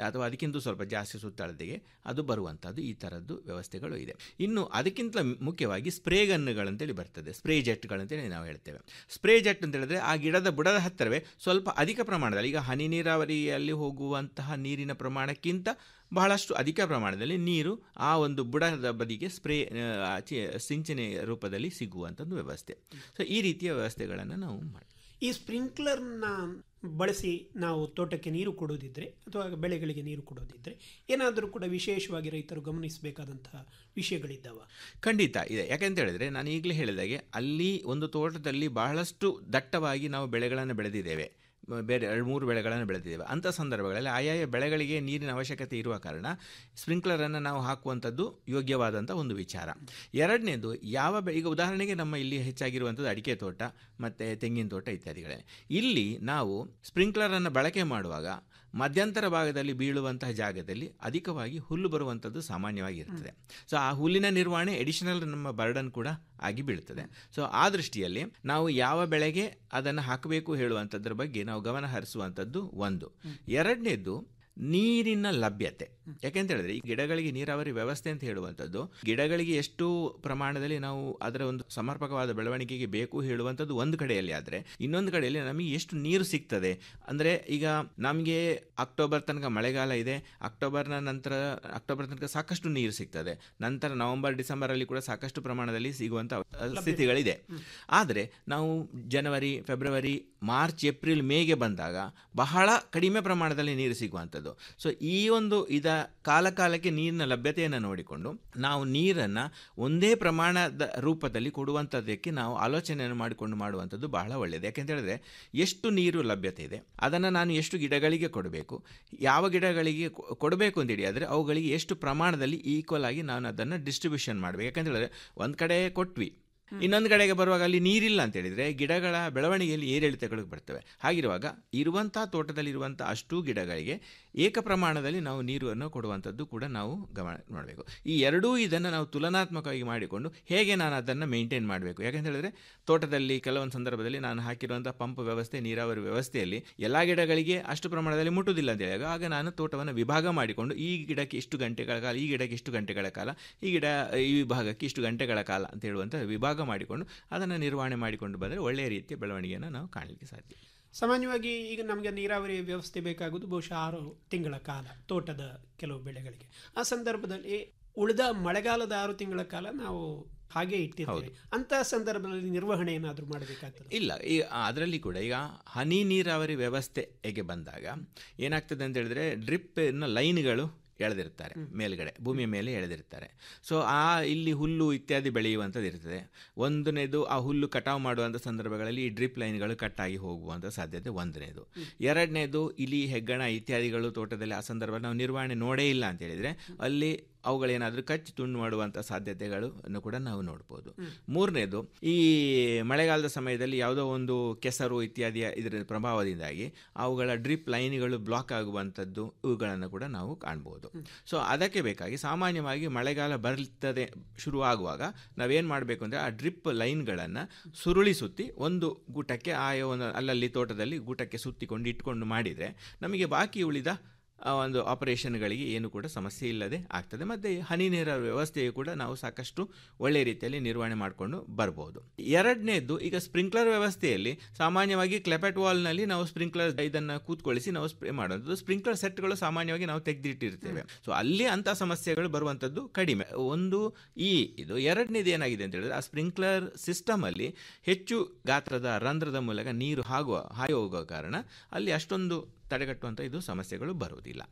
ಅಥವಾ ಅದಕ್ಕಿಂತ ಸ್ವಲ್ಪ ಜಾಸ್ತಿ ಸುತ್ತಳತೆಗೆ ಅದು ಬರುವಂಥದ್ದು ಈ ಥರದ್ದು ವ್ಯವಸ್ಥೆಗಳು ಇದೆ ಇನ್ನು ಅದಕ್ಕಿಂತ ಮುಖ್ಯವಾಗಿ ಸ್ಪ್ರೇ ಗನ್ನುಗಳಂತೇಳಿ ಬರ್ತದೆ ಸ್ಪ್ರೇ ಜೆಟ್ಗಳಂತೇಳಿ ನಾವು ಹೇಳ್ತೇವೆ ಸ್ಪ್ರೇ ಜೆಟ್ ಅಂತ ಹೇಳಿದ್ರೆ ಆ ಗಿಡದ ಬುಡದ ಹತ್ತಿರವೇ ಸ್ವಲ್ಪ ಅಧಿಕ ಪ್ರಮಾಣದಲ್ಲಿ ಈಗ ಹನಿ ನೀರಾವರಿಯಲ್ಲಿ ಹೋಗುವಂತಹ ನೀರಿನ ಪ್ರಮಾಣಕ್ಕಿಂತ ಬಹಳಷ್ಟು ಅಧಿಕ ಪ್ರಮಾಣದಲ್ಲಿ ನೀರು ಆ ಒಂದು ಬುಡದ ಬದಿಗೆ ಸ್ಪ್ರೇ ಆ, ಚಿ- ಸಿಂಚನೆ ರೂಪದಲ್ಲಿ ಸಿಗುವಂಥದ್ದು ವ್ಯವಸ್ಥೆ ಸೊ ಈ ರೀತಿಯ ವ್ಯವಸ್ಥೆಗಳನ್ನು ನಾವು ಮಾಡಿ ಈ ಸ್ಪ್ರಿಂಕ್ಲರ್ನ ಬಳಸಿ ನಾವು ತೋಟಕ್ಕೆ ನೀರು ಕೊಡೋದಿದ್ರೆ ಅಥವಾ ಬೆಳೆಗಳಿಗೆ ನೀರು ಕೊಡೋದಿದ್ರೆ ಏನಾದರೂ ಕೂಡ ವಿಶೇಷವಾಗಿ ರೈತರು ಗಮನಿಸಬೇಕಾದಂತಹ ವಿಷಯಗಳಿದ್ದಾವ ಖಂಡಿತ ಇದೆ ಯಾಕೆಂತ ಹೇಳಿದ್ರೆ ನಾನು ಈಗಲೇ ಹೇಳಿದಾಗೆ ಅಲ್ಲಿ ಒಂದು ತೋಟದಲ್ಲಿ ಬಹಳಷ್ಟು ದಟ್ಟವಾಗಿ ನಾವು ಬೆಳೆಗಳನ್ನು ಬೆಳೆದಿದ್ದೇವೆ ಮ- ಬೇರೆ ಎರಡು ಮೂರು ಬೆಳೆಗಳನ್ನು ಬೆಳೆದಿದ್ದೇವೆ ಅಂಥ ಸಂದರ್ಭಗಳಲ್ಲಿ ಆಯಾಯ ಬೆಳೆಗಳಿಗೆ ನೀರಿನ ಅವಶ್ಯಕತೆ ಇರುವ ಕಾರಣ ಸ್ಪ್ರಿಂಕ್ಲರನ್ನು ನಾವು ಹಾಕುವಂಥದ್ದು ಯೋಗ್ಯವಾದಂಥ ಒಂದು ವಿಚಾರ ಎರಡನೇದು ಯಾವ ಬೆ ಈಗ ಉದಾಹರಣೆಗೆ ನಮ್ಮ ಇಲ್ಲಿ ಹೆಚ್ಚಾಗಿರುವಂಥದ್ದು ಅಡಿಕೆ ತೋಟ ಮತ್ತು ತೆಂಗಿನ ತೋಟ ಇತ್ಯಾದಿಗಳೇ ಇಲ್ಲಿ ನಾವು ಸ್ಪ್ರಿಂಕ್ಲರನ್ನು ಬಳಕೆ ಮಾಡುವಾಗ ಮಧ್ಯಂತರ ಭಾಗದಲ್ಲಿ ಬೀಳುವಂತಹ ಜಾಗದಲ್ಲಿ ಅಧಿಕವಾಗಿ ಹುಲ್ಲು ಬರುವಂಥದ್ದು ಸಾಮಾನ್ಯವಾಗಿರ್ತದೆ ಸೊ ಆ ಹುಲ್ಲಿನ ನಿರ್ವಹಣೆ ಎಡಿಷನಲ್ ನಮ್ಮ ಬರ್ಡನ್ ಕೂಡ ಆಗಿ ಬೀಳ್ತದೆ ಸೊ ಆ ದೃಷ್ಟಿಯಲ್ಲಿ ನಾವು ಯಾವ ಬೆಳೆಗೆ ಅದನ್ನು ಹಾಕಬೇಕು ಹೇಳುವಂಥದ್ರ ಬಗ್ಗೆ ನಾವು ಗಮನ ಹರಿಸುವಂಥದ್ದು ಒಂದು ಎರಡನೇದು ನೀರಿನ ಲಭ್ಯತೆ ಯಾಕೆಂತ ಹೇಳಿದ್ರೆ ಈ ಗಿಡಗಳಿಗೆ ನೀರಾವರಿ ವ್ಯವಸ್ಥೆ ಅಂತ ಹೇಳುವಂಥದ್ದು ಗಿಡಗಳಿಗೆ ಎಷ್ಟು ಪ್ರಮಾಣದಲ್ಲಿ ನಾವು ಅದರ ಒಂದು ಸಮರ್ಪಕವಾದ ಬೆಳವಣಿಗೆಗೆ ಬೇಕು ಹೇಳುವಂಥದ್ದು ಒಂದು ಕಡೆಯಲ್ಲಿ ಆದರೆ ಇನ್ನೊಂದು ಕಡೆಯಲ್ಲಿ ನಮಗೆ ಎಷ್ಟು ನೀರು ಸಿಗ್ತದೆ ಅಂದರೆ ಈಗ ನಮಗೆ ಅಕ್ಟೋಬರ್ ತನಕ ಮಳೆಗಾಲ ಇದೆ ಅಕ್ಟೋಬರ್ನ ನಂತರ ಅಕ್ಟೋಬರ್ ತನಕ ಸಾಕಷ್ಟು ನೀರು ಸಿಗ್ತದೆ ನಂತರ ನವೆಂಬರ್ ಡಿಸೆಂಬರಲ್ಲಿ ಕೂಡ ಸಾಕಷ್ಟು ಪ್ರಮಾಣದಲ್ಲಿ ಸಿಗುವಂಥ ಸ್ಥಿತಿಗಳಿದೆ ಆದರೆ ನಾವು ಜನವರಿ ಫೆಬ್ರವರಿ ಮಾರ್ಚ್ ಏಪ್ರಿಲ್ ಮೇಗೆ ಬಂದಾಗ ಬಹಳ ಕಡಿಮೆ ಪ್ರಮಾಣದಲ್ಲಿ ನೀರು ಸಿಗುವಂಥದ್ದು ಸೊ ಈ ಒಂದು ಇದ ಕಾಲ ಕಾಲಕ್ಕೆ ನೀರಿನ ಲಭ್ಯತೆಯನ್ನು ನೋಡಿಕೊಂಡು ನಾವು ನೀರನ್ನು ಒಂದೇ ಪ್ರಮಾಣದ ರೂಪದಲ್ಲಿ ಕೊಡುವಂಥದ್ದಕ್ಕೆ ನಾವು ಆಲೋಚನೆಯನ್ನು ಮಾಡಿಕೊಂಡು ಮಾಡುವಂಥದ್ದು ಬಹಳ ಒಳ್ಳೆಯದು ಯಾಕೆಂತ ಹೇಳಿದ್ರೆ ಎಷ್ಟು ನೀರು ಲಭ್ಯತೆ ಇದೆ ಅದನ್ನು ನಾನು ಎಷ್ಟು ಗಿಡಗಳಿಗೆ ಕೊಡಬೇಕು ಯಾವ ಗಿಡಗಳಿಗೆ ಕೊ- ಕೊಡಬೇಕು ಅಂತೇಳಿ ಆದರೆ ಅವುಗಳಿಗೆ ಎಷ್ಟು ಪ್ರಮಾಣದಲ್ಲಿ ಈಕ್ವಲ್ ಆಗಿ ನಾನು ಅದನ್ನು ಡಿಸ್ಟ್ರಿಬ್ಯೂಷನ್ ಮಾಡಬೇಕು ಯಾಕಂತ ಹೇಳಿದ್ರೆ ಒಂದು ಕಡೆ ಕೊಟ್ವಿ ಇನ್ನೊಂದು ಕಡೆಗೆ ಬರುವಾಗ ಅಲ್ಲಿ ನೀರಿಲ್ಲ ಅಂತ ಹೇಳಿದ್ರೆ ಗಿಡಗಳ ಬೆಳವಣಿಗೆಯಲ್ಲಿ ಏರಿಳಿತಗಳು ಬರ್ತವೆ ಹಾಗಿರುವಾಗ ಇರುವಂಥ ತೋಟದಲ್ಲಿ ಇರುವಂಥ ಅಷ್ಟೂ ಗಿಡಗಳಿಗೆ ಏಕ ಪ್ರಮಾಣದಲ್ಲಿ ನಾವು ನೀರನ್ನು ಕೊಡುವಂಥದ್ದು ಕೂಡ ನಾವು ಗಮನ ಮಾಡಬೇಕು ಈ ಎರಡೂ ಇದನ್ನು ನಾವು ತುಲನಾತ್ಮಕವಾಗಿ ಮಾಡಿಕೊಂಡು ಹೇಗೆ ನಾನು ಅದನ್ನು ಮೇಂಟೈನ್ ಮಾಡಬೇಕು ಯಾಕಂತ ಹೇಳಿದ್ರೆ ತೋಟದಲ್ಲಿ ಕೆಲವೊಂದು ಸಂದರ್ಭದಲ್ಲಿ ನಾನು ಹಾಕಿರುವಂಥ ಪಂಪ್ ವ್ಯವಸ್ಥೆ ನೀರಾವರಿ ವ್ಯವಸ್ಥೆಯಲ್ಲಿ ಎಲ್ಲ ಗಿಡಗಳಿಗೆ ಅಷ್ಟು ಪ್ರಮಾಣದಲ್ಲಿ ಮುಟ್ಟುವುದಿಲ್ಲ ಅಂತ ಹೇಳಿದಾಗ ಆಗ ನಾನು ತೋಟವನ್ನು ವಿಭಾಗ ಮಾಡಿಕೊಂಡು ಈ ಗಿಡಕ್ಕೆ ಇಷ್ಟು ಗಂಟೆಗಳ ಕಾಲ ಈ ಗಿಡಕ್ಕೆ ಇಷ್ಟು ಗಂಟೆಗಳ ಕಾಲ ಈ ಗಿಡ ಈ ವಿಭಾಗಕ್ಕೆ ಇಷ್ಟು ಗಂಟೆಗಳ ಕಾಲ ಅಂತ ಹೇಳುವಂಥ ವಿಭಾಗ ಮಾಡಿಕೊಂಡು ಅದನ್ನು ನಿರ್ವಹಣೆ ಮಾಡಿಕೊಂಡು ಬಂದರೆ ಒಳ್ಳೆಯ ರೀತಿಯ ಬೆಳವಣಿಗೆಯನ್ನು ನಾವು ಕಾಣಲಿಕ್ಕೆ ಸಾಧ್ಯ ಸಾಮಾನ್ಯವಾಗಿ ಈಗ ನಮಗೆ ನೀರಾವರಿ ವ್ಯವಸ್ಥೆ ಬೇಕಾಗುವುದು ಬಹುಶಃ ಆರು ತಿಂಗಳ ಕಾಲ ತೋಟದ ಕೆಲವು ಬೆಳೆಗಳಿಗೆ ಆ ಸಂದರ್ಭದಲ್ಲಿ ಉಳಿದ ಮಳೆಗಾಲದ ಆರು ತಿಂಗಳ ಕಾಲ ನಾವು ಹಾಗೆ ಇಟ್ಟಿರ್ತೇವೆ ಅಂತಹ ಸಂದರ್ಭದಲ್ಲಿ ನಿರ್ವಹಣೆ ಏನಾದರೂ ಮಾಡಬೇಕಾಗ್ತದೆ ಇಲ್ಲ ಈ ಅದರಲ್ಲಿ ಕೂಡ ಈಗ ಹನಿ ನೀರಾವರಿ ವ್ಯವಸ್ಥೆಗೆ ಬಂದಾಗ ಏನಾಗ್ತದೆ ಅಂತ ಹೇಳಿದ್ರೆ ಡ್ರಿಪ್ನ ಲೈನ್ಗಳು ಎಳೆದಿರ್ತಾರೆ ಮೇಲ್ಗಡೆ ಭೂಮಿಯ ಮೇಲೆ ಎಳೆದಿರ್ತಾರೆ ಸೊ ಆ ಇಲ್ಲಿ ಹುಲ್ಲು ಇತ್ಯಾದಿ ಬೆಳೆಯುವಂಥದ್ದು ಇರ್ತದೆ ಒಂದನೇದು ಆ ಹುಲ್ಲು ಕಟಾವು ಮಾಡುವಂಥ ಸಂದರ್ಭಗಳಲ್ಲಿ ಈ ಡ್ರಿಪ್ ಲೈನ್ಗಳು ಕಟ್ಟಾಗಿ ಹೋಗುವಂಥ ಸಾಧ್ಯತೆ ಒಂದನೇದು ಎರಡನೇದು ಇಲಿ ಹೆಗ್ಗಣ ಇತ್ಯಾದಿಗಳು ತೋಟದಲ್ಲಿ ಆ ಸಂದರ್ಭದಲ್ಲಿ ನಾವು ನಿರ್ವಹಣೆ ನೋಡೇ ಇಲ್ಲ ಅಂತ ಹೇಳಿದರೆ ಅಲ್ಲಿ ಅವುಗಳೇನಾದರೂ ಕಚ್ಚಿ ತುಂಡು ಮಾಡುವಂಥ ಸಾಧ್ಯತೆಗಳನ್ನು ಕೂಡ ನಾವು ನೋಡ್ಬೋದು ಮೂರನೇದು ಈ ಮಳೆಗಾಲದ ಸಮಯದಲ್ಲಿ ಯಾವುದೋ ಒಂದು ಕೆಸರು ಇತ್ಯಾದಿಯ ಇದರ ಪ್ರಭಾವದಿಂದಾಗಿ ಅವುಗಳ ಡ್ರಿಪ್ ಲೈನ್ಗಳು ಬ್ಲಾಕ್ ಆಗುವಂಥದ್ದು ಇವುಗಳನ್ನು ಕೂಡ ನಾವು ಕಾಣ್ಬೋದು ಸೊ ಅದಕ್ಕೆ ಬೇಕಾಗಿ ಸಾಮಾನ್ಯವಾಗಿ ಮಳೆಗಾಲ ಬರ್ತದೆ ಶುರುವಾಗುವಾಗ ನಾವೇನು ಮಾಡಬೇಕು ಅಂದರೆ ಆ ಡ್ರಿಪ್ ಲೈನ್ಗಳನ್ನು ಸುರುಳಿ ಸುತ್ತಿ ಒಂದು ಗೂಟಕ್ಕೆ ಆಯಾ ಒಂದು ಅಲ್ಲಲ್ಲಿ ತೋಟದಲ್ಲಿ ಗೂಟಕ್ಕೆ ಸುತ್ತಿಕೊಂಡು ಇಟ್ಕೊಂಡು ಮಾಡಿದರೆ ನಮಗೆ ಬಾಕಿ ಉಳಿದ ಆ ಒಂದು ಆಪರೇಷನ್ಗಳಿಗೆ ಏನು ಕೂಡ ಸಮಸ್ಯೆ ಇಲ್ಲದೆ ಆಗ್ತದೆ ಮತ್ತು ಹನಿ ನೀರಾವರಿ ವ್ಯವಸ್ಥೆಯು ಕೂಡ ನಾವು ಸಾಕಷ್ಟು ಒಳ್ಳೆಯ ರೀತಿಯಲ್ಲಿ ನಿರ್ವಹಣೆ ಮಾಡಿಕೊಂಡು ಬರ್ಬೋದು ಎರಡನೇದು ಈಗ ಸ್ಪ್ರಿಂಕ್ಲರ್ ವ್ಯವಸ್ಥೆಯಲ್ಲಿ ಸಾಮಾನ್ಯವಾಗಿ ಕ್ಲೆಪೆಟ್ ವಾಲ್ನಲ್ಲಿ ನಾವು ಸ್ಪ್ರಿಂಕ್ಲರ್ ಇದನ್ನು ಕೂತ್ಕೊಳಿಸಿ ನಾವು ಸ್ಪ್ರೇ ಮಾಡೋದು ಸ್ಪ್ರಿಂಕ್ಲರ್ ಸೆಟ್ಗಳು ಸಾಮಾನ್ಯವಾಗಿ ನಾವು ತೆಗೆದಿಟ್ಟಿರ್ತೇವೆ ಸೊ ಅಲ್ಲಿ ಅಂಥ ಸಮಸ್ಯೆಗಳು ಬರುವಂಥದ್ದು ಕಡಿಮೆ ಒಂದು ಈ ಇದು ಎರಡನೇದು ಏನಾಗಿದೆ ಅಂತ ಹೇಳಿದ್ರೆ ಆ ಸ್ಪ್ರಿಂಕ್ಲರ್ ಸಿಸ್ಟಮಲ್ಲಿ ಹೆಚ್ಚು ಗಾತ್ರದ ರಂಧ್ರದ ಮೂಲಕ ನೀರು ಹಾಗುವ ಹಾಯಿ ಹೋಗುವ ಕಾರಣ ಅಲ್ಲಿ ಅಷ್ಟೊಂದು ತಡೆಗಟ್ಟುವಂಥ ಇದು ಸಮಸ್ಯೆಗಳು ಬರುವುದಿಲ್ಲ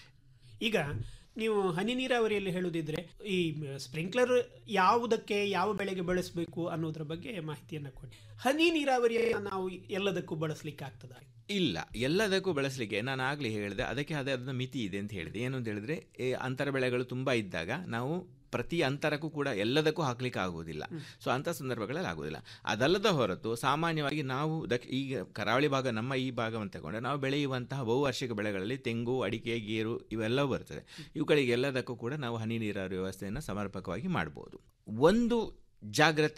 ಈಗ ನೀವು ಹನಿ ನೀರಾವರಿಯಲ್ಲಿ ಹೇಳುದಿದ್ರೆ ಈ ಸ್ಪ್ರಿಂಕ್ಲರ್ ಯಾವುದಕ್ಕೆ ಯಾವ ಬೆಳೆಗೆ ಬಳಸಬೇಕು ಅನ್ನೋದ್ರ ಬಗ್ಗೆ ಮಾಹಿತಿಯನ್ನು ಕೊಡಿ ಹನಿ ನೀರಾವರಿಯನ್ನು ನಾವು ಎಲ್ಲದಕ್ಕೂ ಬಳಸಲಿಕ್ಕೆ ಆಗ್ತದ ಇಲ್ಲ ಎಲ್ಲದಕ್ಕೂ ಬಳಸಲಿಕ್ಕೆ ನಾನು ಆಗಲೇ ಹೇಳಿದೆ ಅದಕ್ಕೆ ಅದೇ ಅದನ್ನ ಮಿತಿ ಇದೆ ಅಂತ ಹೇಳಿದೆ ಏನು ಅಂತ ಹೇಳಿದ್ರೆ ಈ ಅಂತರ ಬೆಳೆಗಳು ತುಂಬ ಇದ್ದಾಗ ನಾವು ಪ್ರತಿ ಅಂತರಕ್ಕೂ ಕೂಡ ಎಲ್ಲದಕ್ಕೂ ಹಾಕ್ಲಿಕ್ಕೆ ಆಗುವುದಿಲ್ಲ ಸೊ ಅಂಥ ಸಂದರ್ಭಗಳಲ್ಲಿ ಆಗುವುದಿಲ್ಲ ಅದಲ್ಲದ ಹೊರತು ಸಾಮಾನ್ಯವಾಗಿ ನಾವು ದಕ್ಷ ಈಗ ಕರಾವಳಿ ಭಾಗ ನಮ್ಮ ಈ ಭಾಗವನ್ನು ತಗೊಂಡ್ರೆ ನಾವು ಬೆಳೆಯುವಂತಹ ಬಹುವಾರ್ಷಿಕ ಬೆಳೆಗಳಲ್ಲಿ ತೆಂಗು ಅಡಿಕೆ ಗೇರು ಇವೆಲ್ಲವೂ ಬರ್ತದೆ ಇವುಗಳಿಗೆ ಎಲ್ಲದಕ್ಕೂ ಕೂಡ ನಾವು ಹನಿ ನೀರಾವರಿ ವ್ಯವಸ್ಥೆಯನ್ನು ಸಮರ್ಪಕವಾಗಿ ಮಾಡ್ಬೋದು ಒಂದು ಜಾಗ್ರತೆ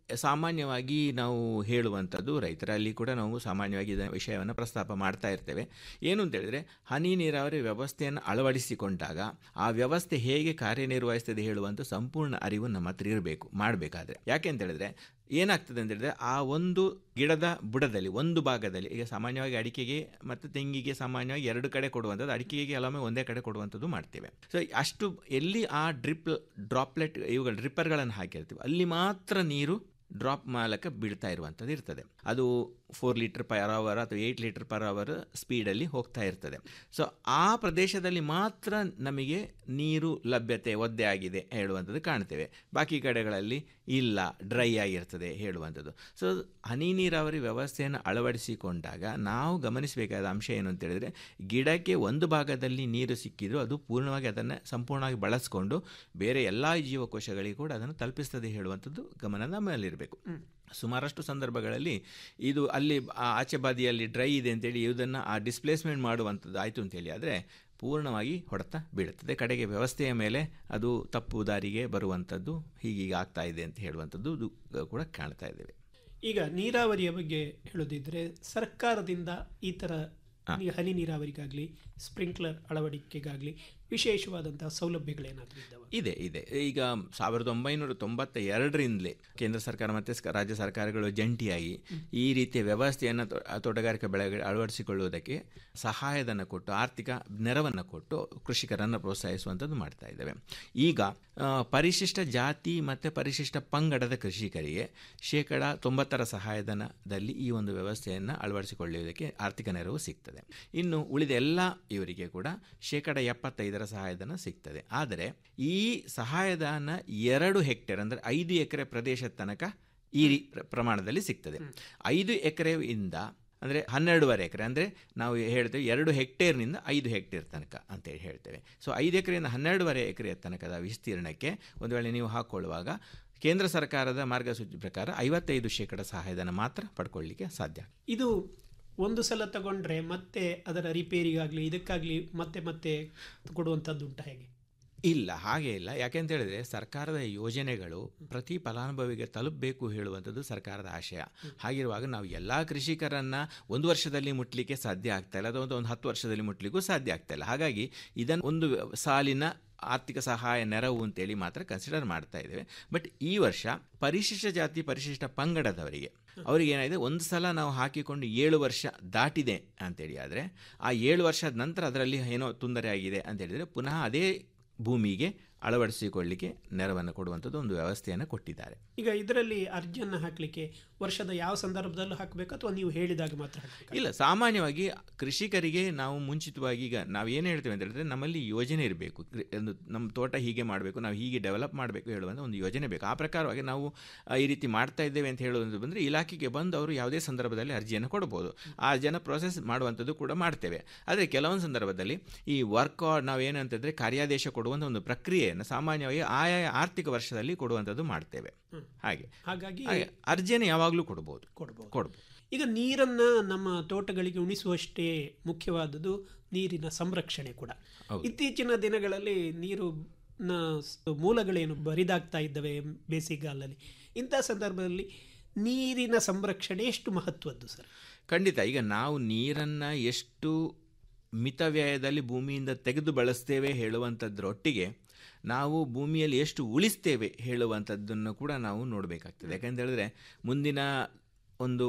ಸಾಮಾನ್ಯವಾಗಿ ನಾವು ಹೇಳುವಂಥದ್ದು ರೈತರಲ್ಲಿ ಕೂಡ ನಾವು ಸಾಮಾನ್ಯವಾಗಿ ಇದರ ವಿಷಯವನ್ನು ಪ್ರಸ್ತಾಪ ಮಾಡ್ತಾ ಇರ್ತೇವೆ ಏನು ಅಂತ ಹೇಳಿದ್ರೆ ಹನಿ ನೀರಾವರಿ ವ್ಯವಸ್ಥೆಯನ್ನು ಅಳವಡಿಸಿಕೊಂಡಾಗ ಆ ವ್ಯವಸ್ಥೆ ಹೇಗೆ ಕಾರ್ಯನಿರ್ವಹಿಸ್ತದೆ ಹೇಳುವಂಥ ಸಂಪೂರ್ಣ ಅರಿವು ನಮ್ಮ ಹತ್ರ ಇರಬೇಕು ಮಾಡಬೇಕಾದ್ರೆ ಯಾಕೆ ಅಂತ ಹೇಳಿದ್ರೆ ಏನಾಗ್ತದೆ ಅಂತ ಹೇಳಿದ್ರೆ ಆ ಒಂದು ಗಿಡದ ಬುಡದಲ್ಲಿ ಒಂದು ಭಾಗದಲ್ಲಿ ಈಗ ಸಾಮಾನ್ಯವಾಗಿ ಅಡಿಕೆಗೆ ಮತ್ತು ತೆಂಗಿಗೆ ಸಾಮಾನ್ಯವಾಗಿ ಎರಡು ಕಡೆ ಕೊಡುವಂಥದ್ದು ಅಡಿಕೆಗೆ ಕೆಲವೊಮ್ಮೆ ಒಂದೇ ಕಡೆ ಕೊಡುವಂಥದ್ದು ಮಾಡ್ತೇವೆ ಸೊ ಅಷ್ಟು ಎಲ್ಲಿ ಆ ಡ್ರಿಪ್ ಡ್ರಾಪ್ಲೆಟ್ ಇವುಗಳು ಡ್ರಿಪ್ಪರ್ಗಳನ್ನು ಹಾಕಿರ್ತೀವಿ ಅಲ್ಲಿ ಮಾತ್ರ ನೀರು ಡ್ರಾಪ್ ಮೂಲಕ ಬೀಳ್ತಾ ಇರುವಂಥದ್ದು ಇರ್ತದೆ ಅದು ಫೋರ್ ಲೀಟರ್ ಪರ್ ಅವರ್ ಅಥವಾ ಏಯ್ಟ್ ಲೀಟರ್ ಪರ್ ಅವರ್ ಸ್ಪೀಡಲ್ಲಿ ಹೋಗ್ತಾ ಇರ್ತದೆ ಸೊ ಆ ಪ್ರದೇಶದಲ್ಲಿ ಮಾತ್ರ ನಮಗೆ ನೀರು ಲಭ್ಯತೆ ಒದ್ದೆ ಆಗಿದೆ ಹೇಳುವಂಥದ್ದು ಕಾಣ್ತೇವೆ ಬಾಕಿ ಕಡೆಗಳಲ್ಲಿ ಇಲ್ಲ ಡ್ರೈ ಆಗಿರ್ತದೆ ಹೇಳುವಂಥದ್ದು ಸೊ ಹನಿ ನೀರಾವರಿ ವ್ಯವಸ್ಥೆಯನ್ನು ಅಳವಡಿಸಿಕೊಂಡಾಗ ನಾವು ಗಮನಿಸಬೇಕಾದ ಅಂಶ ಏನು ಅಂತ ಹೇಳಿದ್ರೆ ಗಿಡಕ್ಕೆ ಒಂದು ಭಾಗದಲ್ಲಿ ನೀರು ಸಿಕ್ಕಿದ್ರು ಅದು ಪೂರ್ಣವಾಗಿ ಅದನ್ನು ಸಂಪೂರ್ಣವಾಗಿ ಬಳಸ್ಕೊಂಡು ಬೇರೆ ಎಲ್ಲ ಜೀವಕೋಶಗಳಿಗೆ ಕೂಡ ಅದನ್ನು ತಲುಪಿಸ್ತದೆ ಹೇಳುವಂಥದ್ದು ಗಮನ ನಮ್ಮಲ್ಲಿರಬೇಕು ಸುಮಾರಷ್ಟು ಸಂದರ್ಭಗಳಲ್ಲಿ ಇದು ಅಲ್ಲಿ ಆ ಆಚೆ ಬದಿಯಲ್ಲಿ ಡ್ರೈ ಇದೆ ಅಂತೇಳಿ ಇದನ್ನು ಆ ಡಿಸ್ಪ್ಲೇಸ್ಮೆಂಟ್ ಮಾಡುವಂಥದ್ದು ಆಯಿತು ಅಂತೇಳಿ ಆದರೆ ಪೂರ್ಣವಾಗಿ ಹೊಡೆತ ಬೀಳುತ್ತದೆ ಕಡೆಗೆ ವ್ಯವಸ್ಥೆಯ ಮೇಲೆ ಅದು ತಪ್ಪು ದಾರಿಗೆ ಬರುವಂಥದ್ದು ಹೀಗೀಗ ಆಗ್ತಾ ಇದೆ ಅಂತ ಹೇಳುವಂಥದ್ದು ಇದು ಕೂಡ ಕಾಣ್ತಾ ಇದ್ದೇವೆ ಈಗ ನೀರಾವರಿಯ ಬಗ್ಗೆ ಹೇಳೋದಿದ್ರೆ ಸರ್ಕಾರದಿಂದ ಈ ಥರ ಈ ಹನಿ ನೀರಾವರಿಗಾಗಲಿ ಸ್ಪ್ರಿಂಕ್ಲರ್ ಅಳವಡಿಕೆಗಾಗಲಿ ವಿಶೇಷವಾದಂತಹ ಸೌಲಭ್ಯಗಳೇನಾದರೂ ಇದ್ದಾವೆ ಇದೆ ಇದೆ ಈಗ ಸಾವಿರದ ಒಂಬೈನೂರ ತೊಂಬತ್ತ ಎರಡರಿಂದಲೇ ಕೇಂದ್ರ ಸರ್ಕಾರ ಮತ್ತು ಸ- ರಾಜ್ಯ ಸರ್ಕಾರಗಳು ಜಂಟಿಯಾಗಿ ಈ ರೀತಿಯ ವ್ಯವಸ್ಥೆಯನ್ನು ತೋ- ತೋಟಗಾರಿಕಾ ಬೆಳೆಗಳು ಅಳವಡಿಸಿಕೊಳ್ಳುವುದಕ್ಕೆ ಸಹಾಯಧನ ಕೊಟ್ಟು ಆರ್ಥಿಕ ನೆರವನ್ನು ಕೊಟ್ಟು ಕೃಷಿಕರನ್ನು ಪ್ರೋತ್ಸಾಹಿಸುವಂಥದ್ದು ಮಾಡ್ತಾ ಇದ್ದೇವೆ ಈಗ ಆ, ಪರಿಶಿಷ್ಟ ಜಾತಿ ಮತ್ತು ಪರಿಶಿಷ್ಟ ಪಂಗಡದ ಕೃಷಿಕರಿಗೆ ಶೇಕಡ ತೊಂಬತ್ತರ ಸಹಾಯಧನದಲ್ಲಿ ಈ ಒಂದು ವ್ಯವಸ್ಥೆಯನ್ನು ಅಳವಡಿಸಿಕೊಳ್ಳುವುದಕ್ಕೆ ಆರ್ಥಿಕ ನೆರವು ಸಿಗ್ತದೆ ಇನ್ನು ಉಳಿದ ಎಲ್ಲ ಇವರಿಗೆ ಕೂಡ ಶೇಕಡ ಎಪ್ಪತ್ತೈದರ ಸಹಾಯಧನ ಸಿಗ್ತದೆ ಆದರೆ ಈ ಸಹಾಯಧನ ಎರಡು ಹೆಕ್ಟೇರ್ ಅಂದರೆ ಐದು ಎಕರೆ ಪ್ರದೇಶದ ತನಕ ಈ ರೀ- ಪ್ರ- ಪ್ರಮಾಣದಲ್ಲಿ ಸಿಗ್ತದೆ ಐದು ಎಕರೆಯಿಂದ ಅಂದರೆ ಹನ್ನೆರಡುವರೆ ಎಕರೆ ಅಂದರೆ ನಾವು ಹೇಳ್ತೇವೆ ಎರಡು ಹೆಕ್ಟೇರ್ನಿಂದ ಐದು ಹೆಕ್ಟೇರ್ ತನಕ ಅಂತೇಳಿ ಹೇಳ್ತೇವೆ ಸೊ ಐದು ಎಕರೆಯಿಂದ ಹನ್ನೆರಡುವರೆ ಎಕರೆಯ ತನಕದ ವಿಸ್ತೀರ್ಣಕ್ಕೆ ಒಂದು ವೇಳೆ ನೀವು ಹಾಕ್ಕೊಳ್ಳುವಾಗ ಕೇಂದ್ರ ಸರ್ಕಾರದ ಮಾರ್ಗಸೂಚಿ ಪ್ರಕಾರ ಐವತ್ತೈದು ಶೇಕಡ ಸಹಾಯಧನ ಮಾತ್ರ ಪಡ್ಕೊಳ್ಳಿಕ್ಕೆ ಸಾಧ್ಯ ಇದು ಒಂದು ಸಲ ತಗೊಂಡ್ರೆ ಮತ್ತೆ ಅದರ ರಿಪೇರಿಗಾಗಲಿ ಇದಕ್ಕಾಗಲಿ ಮತ್ತೆ ಮತ್ತೆ ಕೊಡುವಂಥದ್ದು ಉಂಟಾ ಹೇಗೆ ಇಲ್ಲ ಹಾಗೆ ಇಲ್ಲ ಯಾಕೆಂತ ಹೇಳಿದ್ರೆ ಸರ್ಕಾರದ ಯೋಜನೆಗಳು ಪ್ರತಿ ಫಲಾನುಭವಿಗೆ ತಲುಪಬೇಕು ಹೇಳುವಂಥದ್ದು ಸರ್ಕಾರದ ಆಶಯ ಹಾಗಿರುವಾಗ ನಾವು ಎಲ್ಲ ಕೃಷಿಕರನ್ನ ಒಂದು ವರ್ಷದಲ್ಲಿ ಮುಟ್ಲಿಕ್ಕೆ ಸಾಧ್ಯ ಆಗ್ತಾ ಇಲ್ಲ ಅಥವಾ ಒಂದು ಹತ್ತು ವರ್ಷದಲ್ಲಿ ಮುಟ್ಲಿಕ್ಕೂ ಸಾಧ್ಯ ಆಗ್ತಾ ಇಲ್ಲ ಹಾಗಾಗಿ ಇದನ್ನು ಒಂದು ಸಾಲಿನ ಆರ್ಥಿಕ ಸಹಾಯ ನೆರವು ಅಂತೇಳಿ ಮಾತ್ರ ಕನ್ಸಿಡರ್ ಮಾಡ್ತಾ ಇದ್ದೇವೆ ಬಟ್ ಈ ವರ್ಷ ಪರಿಶಿಷ್ಟ ಜಾತಿ ಪರಿಶಿಷ್ಟ ಪಂಗಡದವರಿಗೆ ಅವರಿಗೆ ಏನಾಗಿದೆ ಒಂದು ಸಲ ನಾವು ಹಾಕಿಕೊಂಡು ಏಳು ವರ್ಷ ದಾಟಿದೆ ಅಂತೇಳಿ ಆದರೆ ಆ ಏಳು ವರ್ಷದ ನಂತರ ಅದರಲ್ಲಿ ಏನೋ ತೊಂದರೆ ಆಗಿದೆ ಅಂತ ಹೇಳಿದರೆ ಪುನಃ ಅದೇ ಭೂಮಿಗೆ ಅಳವಡಿಸಿಕೊಳ್ಳಿಕ್ಕೆ ನೆರವನ್ನು ಕೊಡುವಂಥದ್ದು ಒಂದು ವ್ಯವಸ್ಥೆಯನ್ನು ಕೊಟ್ಟಿದ್ದಾರೆ ಈಗ ಇದರಲ್ಲಿ ಅರ್ಜಿಯನ್ನು ಹಾಕಲಿಕ್ಕೆ ವರ್ಷದ ಯಾವ ಸಂದರ್ಭದಲ್ಲೂ ಹಾಕಬೇಕು ಅಥವಾ ನೀವು ಹೇಳಿದಾಗ ಮಾತ್ರ ಹಾಕಬೇಕು ಇಲ್ಲ ಸಾಮಾನ್ಯವಾಗಿ ಕೃಷಿಕರಿಗೆ ನಾವು ಮುಂಚಿತವಾಗಿ ಈಗ ನಾವು ಏನು ಹೇಳ್ತೇವೆ ಅಂತ ಹೇಳಿದ್ರೆ ನಮ್ಮಲ್ಲಿ ಯೋಜನೆ ಇರಬೇಕು ಒಂದು ನಮ್ಮ ತೋಟ ಹೀಗೆ ಮಾಡಬೇಕು ನಾವು ಹೀಗೆ ಡೆವಲಪ್ ಮಾಡಬೇಕು ಹೇಳುವಂಥ ಒಂದು ಯೋಜನೆ ಬೇಕು ಆ ಪ್ರಕಾರವಾಗಿ ನಾವು ಆ, ಈ ರೀತಿ ಮಾಡ್ತಾ ಇದ್ದೇವೆ ಅಂತ ಹೇಳುವಂಥದ್ದು ಬಂದರೆ ಇಲಾಖೆಗೆ ಬಂದು ಅವರು ಯಾವುದೇ ಸಂದರ್ಭದಲ್ಲಿ ಅರ್ಜಿಯನ್ನು ಕೊಡ್ಬೋದು ಆ ಜನ ಪ್ರೊಸೆಸ್ ಮಾಡುವಂಥದ್ದು ಕೂಡ ಮಾಡ್ತೇವೆ ಆದರೆ ಕೆಲವೊಂದು ಸಂದರ್ಭದಲ್ಲಿ ಈ ವರ್ಕ್ ನಾವು ಏನಂತಂದರೆ ಕಾರ್ಯಾದೇಶ ಕೊಡುವಂಥ ಒಂದು ಪ್ರಕ್ರಿಯೆಯನ್ನು ಸಾಮಾನ್ಯವಾಗಿ ಆಯಾ ಆರ್ಥಿಕ ವರ್ಷದಲ್ಲಿ ಕೊಡುವಂಥದ್ದು ಮಾಡ್ತೇವೆ ಹಾಗೆ ಹಾಗಾಗಿ ಹಾಗೆ ಅರ್ಜಿಯನ್ನು ಯಾವಾಗಲೂ ಕೊಡ್ಬೋದು ಕೊಡ್ಬೋದು ಕೊಡ್ಬೋದು ಈಗ ನೀರನ್ನ ನಮ್ಮ ತೋಟಗಳಿಗೆ ಉಣಿಸುವಷ್ಟೇ ಮುಖ್ಯವಾದದ್ದು ನೀರಿನ ಸಂರಕ್ಷಣೆ ಕೂಡ ಹೌದು. ಇತ್ತೀಚಿನ ದಿನಗಳಲ್ಲಿ ನೀರು ನ ಸ್- ಮೂಲಗಳೇನು ಬರಿದಾಗ್ತಾ ಇದ್ದವೆ ಬೇಸಿಗೆಗಾಲದಲ್ಲಿ ಇಂಥ ಸಂದರ್ಭದಲ್ಲಿ ನೀರಿನ ಸಂರಕ್ಷಣೆ ಎಷ್ಟು ಮಹತ್ವದ್ದು ಸರ್ ಖಂಡಿತ ಈಗ ನಾವು ನೀರನ್ನು ಎಷ್ಟು ಮಿತವ್ಯಯದಲ್ಲಿ ಭೂಮಿಯಿಂದ ತೆಗೆದು ಬಳಸ್ತೇವೆ ಹೇಳುವಂಥದ್ರೊಟ್ಟಿಗೆ ನಾವು ಭೂಮಿಯಲ್ಲಿ ಎಷ್ಟು ಉಳಿಸ್ತೇವೆ ಹೇಳುವಂಥದ್ದನ್ನು ಕೂಡ ನಾವು ನೋಡಬೇಕಾಗ್ತದೆ ಯಾಕಂತ ಹೇಳಿದ್ರೆ ಮುಂದಿನ ಒಂದು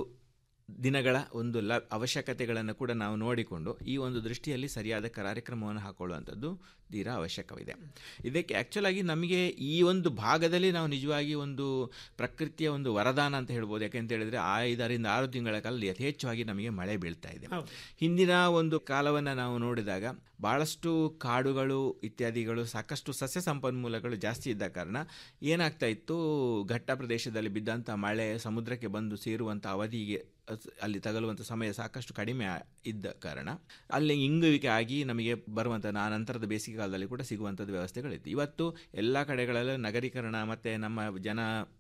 ದಿನಗಳ ಒಂದು ಲ ಅವಶ್ಯಕತೆಗಳನ್ನು ಕೂಡ ನಾವು ನೋಡಿಕೊಂಡು ಈ ಒಂದು ದೃಷ್ಟಿಯಲ್ಲಿ ಸರಿಯಾದ ಕಾರ್ಯಕ್ರಮವನ್ನು ಹಾಕೊಳ್ಳುವಂಥದ್ದು ತೀರಾ ಅವಶ್ಯಕವಿದೆ ಇದಕ್ಕೆ ಆ್ಯಕ್ಚುಲ್ ಆಗಿ ನಮಗೆ ಈ ಒಂದು ಭಾಗದಲ್ಲಿ ನಾವು ನಿಜವಾಗಿ ಒಂದು ಪ್ರಕೃತಿಯ ಒಂದು ವರದಾನ ಅಂತ ಹೇಳ್ಬೋದು ಯಾಕೆಂತ ಹೇಳಿದ್ರೆ ಐದರಿಂದ ಆರು ತಿಂಗಳ ಕಾಲ ಯಥೇಚ್ಛವಾಗಿ ನಮಗೆ ಮಳೆ ಬೀಳ್ತಾ ಇದೆ ಹೌದು. ಹಿಂದಿನ ಒಂದು ಕಾಲವನ್ನು ನಾವು ನೋಡಿದಾಗ ಭಾಳಷ್ಟು ಕಾಡುಗಳು ಇತ್ಯಾದಿಗಳು ಸಾಕಷ್ಟು ಸಸ್ಯ ಸಂಪನ್ಮೂಲಗಳು ಜಾಸ್ತಿ ಇದ್ದ ಕಾರಣ ಏನಾಗ್ತಾ ಇತ್ತು ಘಟ್ಟ ಪ್ರದೇಶದಲ್ಲಿ ಬಿದ್ದಂಥ ಮಳೆ ಸಮುದ್ರಕ್ಕೆ ಬಂದು ಸೇರುವಂಥ ಅವಧಿಗೆ ಅಸ್- ಅಲ್ಲಿ ತಗಲುವಂಥ ಸಮಯ ಸಾಕಷ್ಟು ಕಡಿಮೆ ಆ- ಇದ್ದ ಕಾರಣ ಅಲ್ಲಿ ಇಂಗುವಿಕೆ ಆಗಿ ನಮಗೆ ಬರುವಂಥ ನಾ ನಂತರದ ಬೇಸಿಗೆ ಕಾಲದಲ್ಲಿ ಕೂಡ ಸಿಗುವಂಥದ್ದು ವ್ಯವಸ್ಥೆಗಳಿತ್ತು ಇವತ್ತು ಎಲ್ಲ ಕಡೆಗಳಲ್ಲೂ ನಗರೀಕರಣ ಮತ್ತು ನಮ್ಮ ಜನ